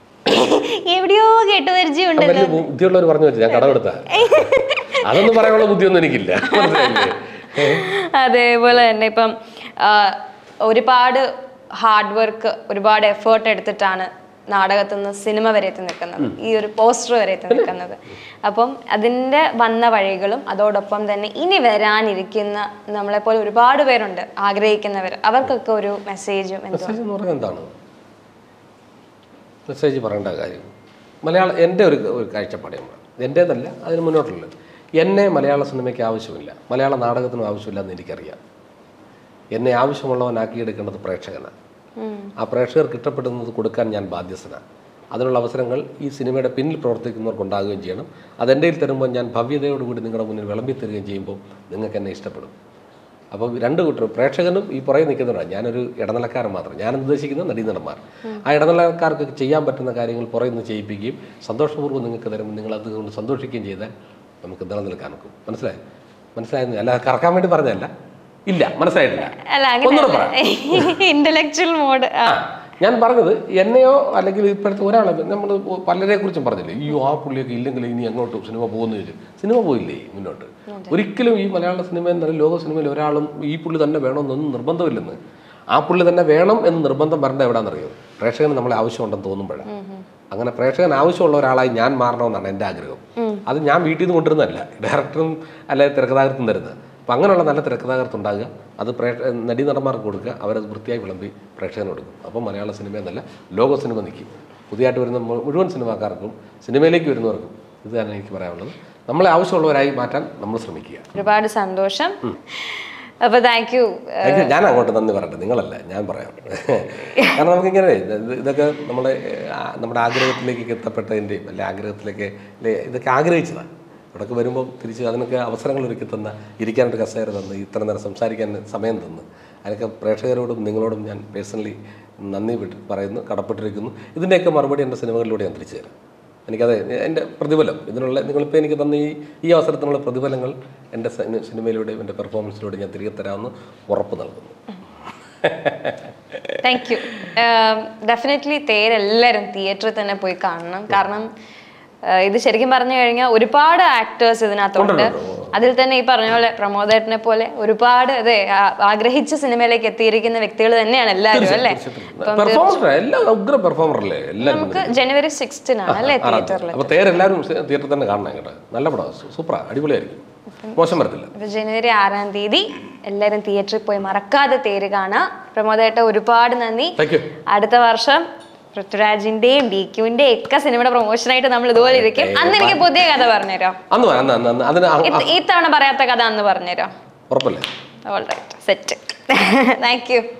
എവിടെയോ കേട്ട് പരിചയമുണ്ട് വലിയ ബുദ്ധിയുള്ളവർ പറഞ്ഞു വെച്ചു ഞാൻ കടമെടുത്ത അതൊന്നും പറയാനുള്ള ബുദ്ധിയൊന്നും എനിക്കില്ല മനസ്സിലായില്ലേ ഏ? അതേപോലെ തന്നെ ഇപ്പം ആ, ഒരുപാട് ഹാർഡ് വർക്ക് ഒരുപാട് എഫേർട്ട് എടുത്തിട്ടാണ് നാടകത്തിൽ നിന്ന് സിനിമ വരെ എത്തി നിൽക്കുന്നത് ഈ ഒരു പോസ്റ്റർ വരെ എത്തി നിൽക്കുന്നത് അപ്പം അതിൻ്റെ വന്ന വഴികളും അതോടൊപ്പം തന്നെ ഇനി വരാനിരിക്കുന്ന നമ്മളെപ്പോലെ ഒരുപാട് പേരുണ്ട് ആഗ്രഹിക്കുന്നവർ അവർക്കൊക്കെ ഒരു മെസ്സേജും എന്തോ മെസ്സേജ് എന്ന് പറഞ്ഞാൽ എന്താണ് മെസ്സേജ് പറയേണ്ട കാര്യം മലയാളം എൻ്റെ ഒരു ഒരു കാഴ്ചപ്പാട് നമ്മൾ എൻ്റേതല്ല അതിന് മുന്നോട്ടുള്ളത് എന്നെ മലയാള സിനിമയ്ക്ക് ആവശ്യമില്ല മലയാള നാടകത്തിനും ആവശ്യമില്ല എന്ന് എനിക്കറിയാം എന്നെ ആവശ്യമുള്ളവനാക്കിയെടുക്കേണ്ടത് പ്രേക്ഷകനാണ് ആ പ്രേക്ഷകർക്ക് ഇഷ്ടപ്പെടുന്നത് കൊടുക്കാൻ ഞാൻ ബാധ്യസ്ഥനാണ് അതിനുള്ള അവസരങ്ങൾ ഈ സിനിമയുടെ പിന്നിൽ പ്രവർത്തിക്കുന്നവർക്ക് ഉണ്ടാകുകയും ചെയ്യണം അതെൻ്റെ കയ്യിൽ തരുമ്പോൾ ഞാൻ ഭവ്യതയോടുകൂടി നിങ്ങളുടെ മുന്നിൽ വിളമ്പി തരികയും ചെയ്യുമ്പോൾ നിങ്ങൾക്ക് എന്നെ ഇഷ്ടപ്പെടും അപ്പം രണ്ട് കൂട്ടർ പ്രേക്ഷകനും ഈ പുറകെ നിൽക്കുന്നവരാണ് ഞാനൊരു ഇടനിലക്കാരൻ മാത്രം ഞാൻ ഉദ്ദേശിക്കുന്ന നടീനടന്മാർ ആ ഇടനിലക്കാർക്ക് ചെയ്യാൻ പറ്റുന്ന കാര്യങ്ങൾ പുറകെ നിന്ന് ചെയ്യിപ്പിക്കുകയും സന്തോഷപൂർവ്വം നിങ്ങൾക്ക് തരുമ്പോൾ നിങ്ങൾ അതുകൊണ്ട് സന്തോഷിക്കുകയും ചെയ്താൽ നമുക്ക് നിലനിൽക്കാൻ നോക്കും മനസ്സിലായി മനസ്സിലായിരുന്നു അല്ല കറക്കാൻ വേണ്ടി പറഞ്ഞതല്ല ഇല്ല മനസ്സിലായിട്ടില്ല അല്ല ഒന്നുകൂടെ പറ അങ്ങനെ ഇന്റലക്ച്വൽ മോഡ് ആ, ഞാൻ പറഞ്ഞത് എന്നെയോ അല്ലെങ്കിൽ ഇപ്പോഴത്തെ ഒരാളെ നമ്മൾ പലരെ കുറിച്ചും പറഞ്ഞില്ലേ ഈ ആ പുള്ളിയൊക്കെ ഇല്ലെങ്കിൽ ഇനി അങ്ങോട്ട് സിനിമ പോകുന്നു ചോദിച്ചു സിനിമ പോയില്ലേ മുന്നോട്ട് ഒരിക്കലും ഈ മലയാള സിനിമയിൽ നല്ല ലോക സിനിമയിൽ ഒരാളും ഈ പുള്ളി തന്നെ വേണമെന്നൊന്നും നിർബന്ധമില്ലെന്ന് ആ പുള്ളി തന്നെ വേണം എന്ന് നിർബന്ധം വരേണ്ട എവിടെയാണെന്നറിയോ പ്രേക്ഷകന് നമ്മളെ ആവശ്യമുണ്ടെന്ന് തോന്നുമ്പോഴാണ് അങ്ങനെ പ്രേക്ഷകൻ ആവശ്യമുള്ള ഒരാളായി ഞാൻ മാറണമെന്നാണ് എൻ്റെ ആഗ്രഹം അത് ഞാൻ വീട്ടിൽ നിന്ന് കൊണ്ടുവരുന്നതല്ല ഡയറക്ടറും അല്ലെങ്കിൽ തിരക്കഥാകൃത്തും തരുന്നത് അപ്പം അങ്ങനെയുള്ള നല്ല തിരക്കഥാകൃത്ത് ഉണ്ടാകുക അത് പ്രേക്ഷ നടീനടന്മാർക്ക് കൊടുക്കുക അവരത് വൃത്തിയായി വിളമ്പി പ്രേക്ഷകന് കൊടുക്കും അപ്പോൾ മലയാള സിനിമ എന്നല്ല ലോക സിനിമ നിൽക്കും പുതിയതായിട്ട് വരുന്ന മു- മുഴുവൻ സിനിമാക്കാർക്കും സിനിമയിലേക്ക് വരുന്നവർക്കും ഇത് തന്നെ എനിക്ക് പറയാനുള്ളത് നമ്മളെ ആവശ്യമുള്ളവരായി മാറ്റാൻ നമ്മൾ ശ്രമിക്കുക ഒരുപാട് സന്തോഷം അപ്പൊ താങ്ക് യു എനിക്ക് ഞാൻ അങ്ങോട്ട് നന്ദി പറയട്ടെ നിങ്ങളല്ല ഞാൻ പറയാം കാരണം നമുക്കിങ്ങനെ ഇത് ഇതൊക്കെ നമ്മുടെ ആ, നമ്മുടെ ആഗ്രഹത്തിലേക്ക് എത്തപ്പെട്ടതിൻ്റെയും അല്ലെ ആഗ്രഹത്തിലേക്ക് അല്ലെ ഇതൊക്കെ ആഗ്രഹിച്ചതാണ് ഇവിടൊക്കെ വരുമ്പോൾ തിരിച്ച് അതിനൊക്കെ അവസരങ്ങൾ ഒരുക്കി തന്ന ഇരിക്കാനൊരു കസേര തന്ന് ഇത്ര നേരം സംസാരിക്കാൻ സമയം തന്ന് അതിനൊക്കെ പ്രേക്ഷകരോടും നിങ്ങളോടും ഞാൻ പേഴ്സണലി നന്ദി വിട്ട് പറയുന്നു കടപ്പെട്ടിരിക്കുന്നു ഇതിൻ്റെയൊക്കെ മറുപടി എൻ്റെ സിനിമകളിലൂടെ ഞാൻ തിരിച്ചു തരാം എനിക്കത് എൻ്റെ പ്രതിഫലം ഇതിനുള്ള നിങ്ങളിപ്പോൾ എനിക്ക് തന്ന ഈ ഈ അവസരത്തിനുള്ള പ്രതിഫലങ്ങൾ എൻ്റെ സിനി- സിനിമയിലൂടെയും എൻ്റെ പെർഫോമൻസിലൂടെ ഞാൻ തിരികെ തരാമെന്ന് ഉറപ്പ് നൽകുന്നു താങ്ക് യു ഡെഫിനറ്റ്ലി തേരെല്ലാവരും തിയേറ്ററിൽ തന്നെ പോയി കാണണം കാരണം ആഹ് ഇത് ശരിക്കും പറഞ്ഞു കഴിഞ്ഞാൽ ഒരുപാട് ആക്ടേഴ്സ് ഇതിനകത്തുണ്ട് അതിൽ തന്നെ ഈ പറഞ്ഞ പോലെ പ്രമോദേട്ടനെ പോലെ ഒരുപാട് അതെ ആ- ആഗ്രഹിച്ച സിനിമയിലേക്ക് എത്തിയിരിക്കുന്ന വ്യക്തികൾ തന്നെയാണ് എല്ലാവരും അല്ലേ പെർഫോമർ എല്ലാം ഉഗ്ര പെർഫോമർ അല്ലേ എല്ലാവരും നമുക്ക് ജനുവരി സിക്സ്റ്റിനാണ് അല്ലേ തിയേറ്ററിൽ അപ്പോൾ തേരെല്ലാവരും തിയേറ്ററിൽ തന്നെ കാണണം കേട്ടോ നല്ല പടമാണ് സൂപ്പറാ അടിപൊളിയായിരിക്കും മോശം വരത്തില്ല അപ്പൊ ജനുവരി ആറാം തീയതി എല്ലാവരും തിയേറ്ററിൽ പോയി മറക്കാതെ തേര് കാണാം പ്രമോദേട്ട ഒരുപാട് നന്ദി താങ്ക് യു അടുത്ത വർഷം പൃഥ്വിരാജിന്റെയും ഡി ക്യൂവിന്റെയും ഒക്കെ സിനിമയുടെ പ്രൊമോഷനായിട്ട് നമ്മൾ ഇതുപോലെ ഇരിക്കും അന്ന് എനിക്ക് പുതിയ കഥ പറഞ്ഞുതരോ അന്ന് പറ, അന്ന് അന്ന് അന്ന് അതിന് അ- ഇത് ഈ തവണ പറയാത്ത കഥ അന്ന് പറഞ്ഞുതരോ ഉറപ്പല്ലേ all right set thank U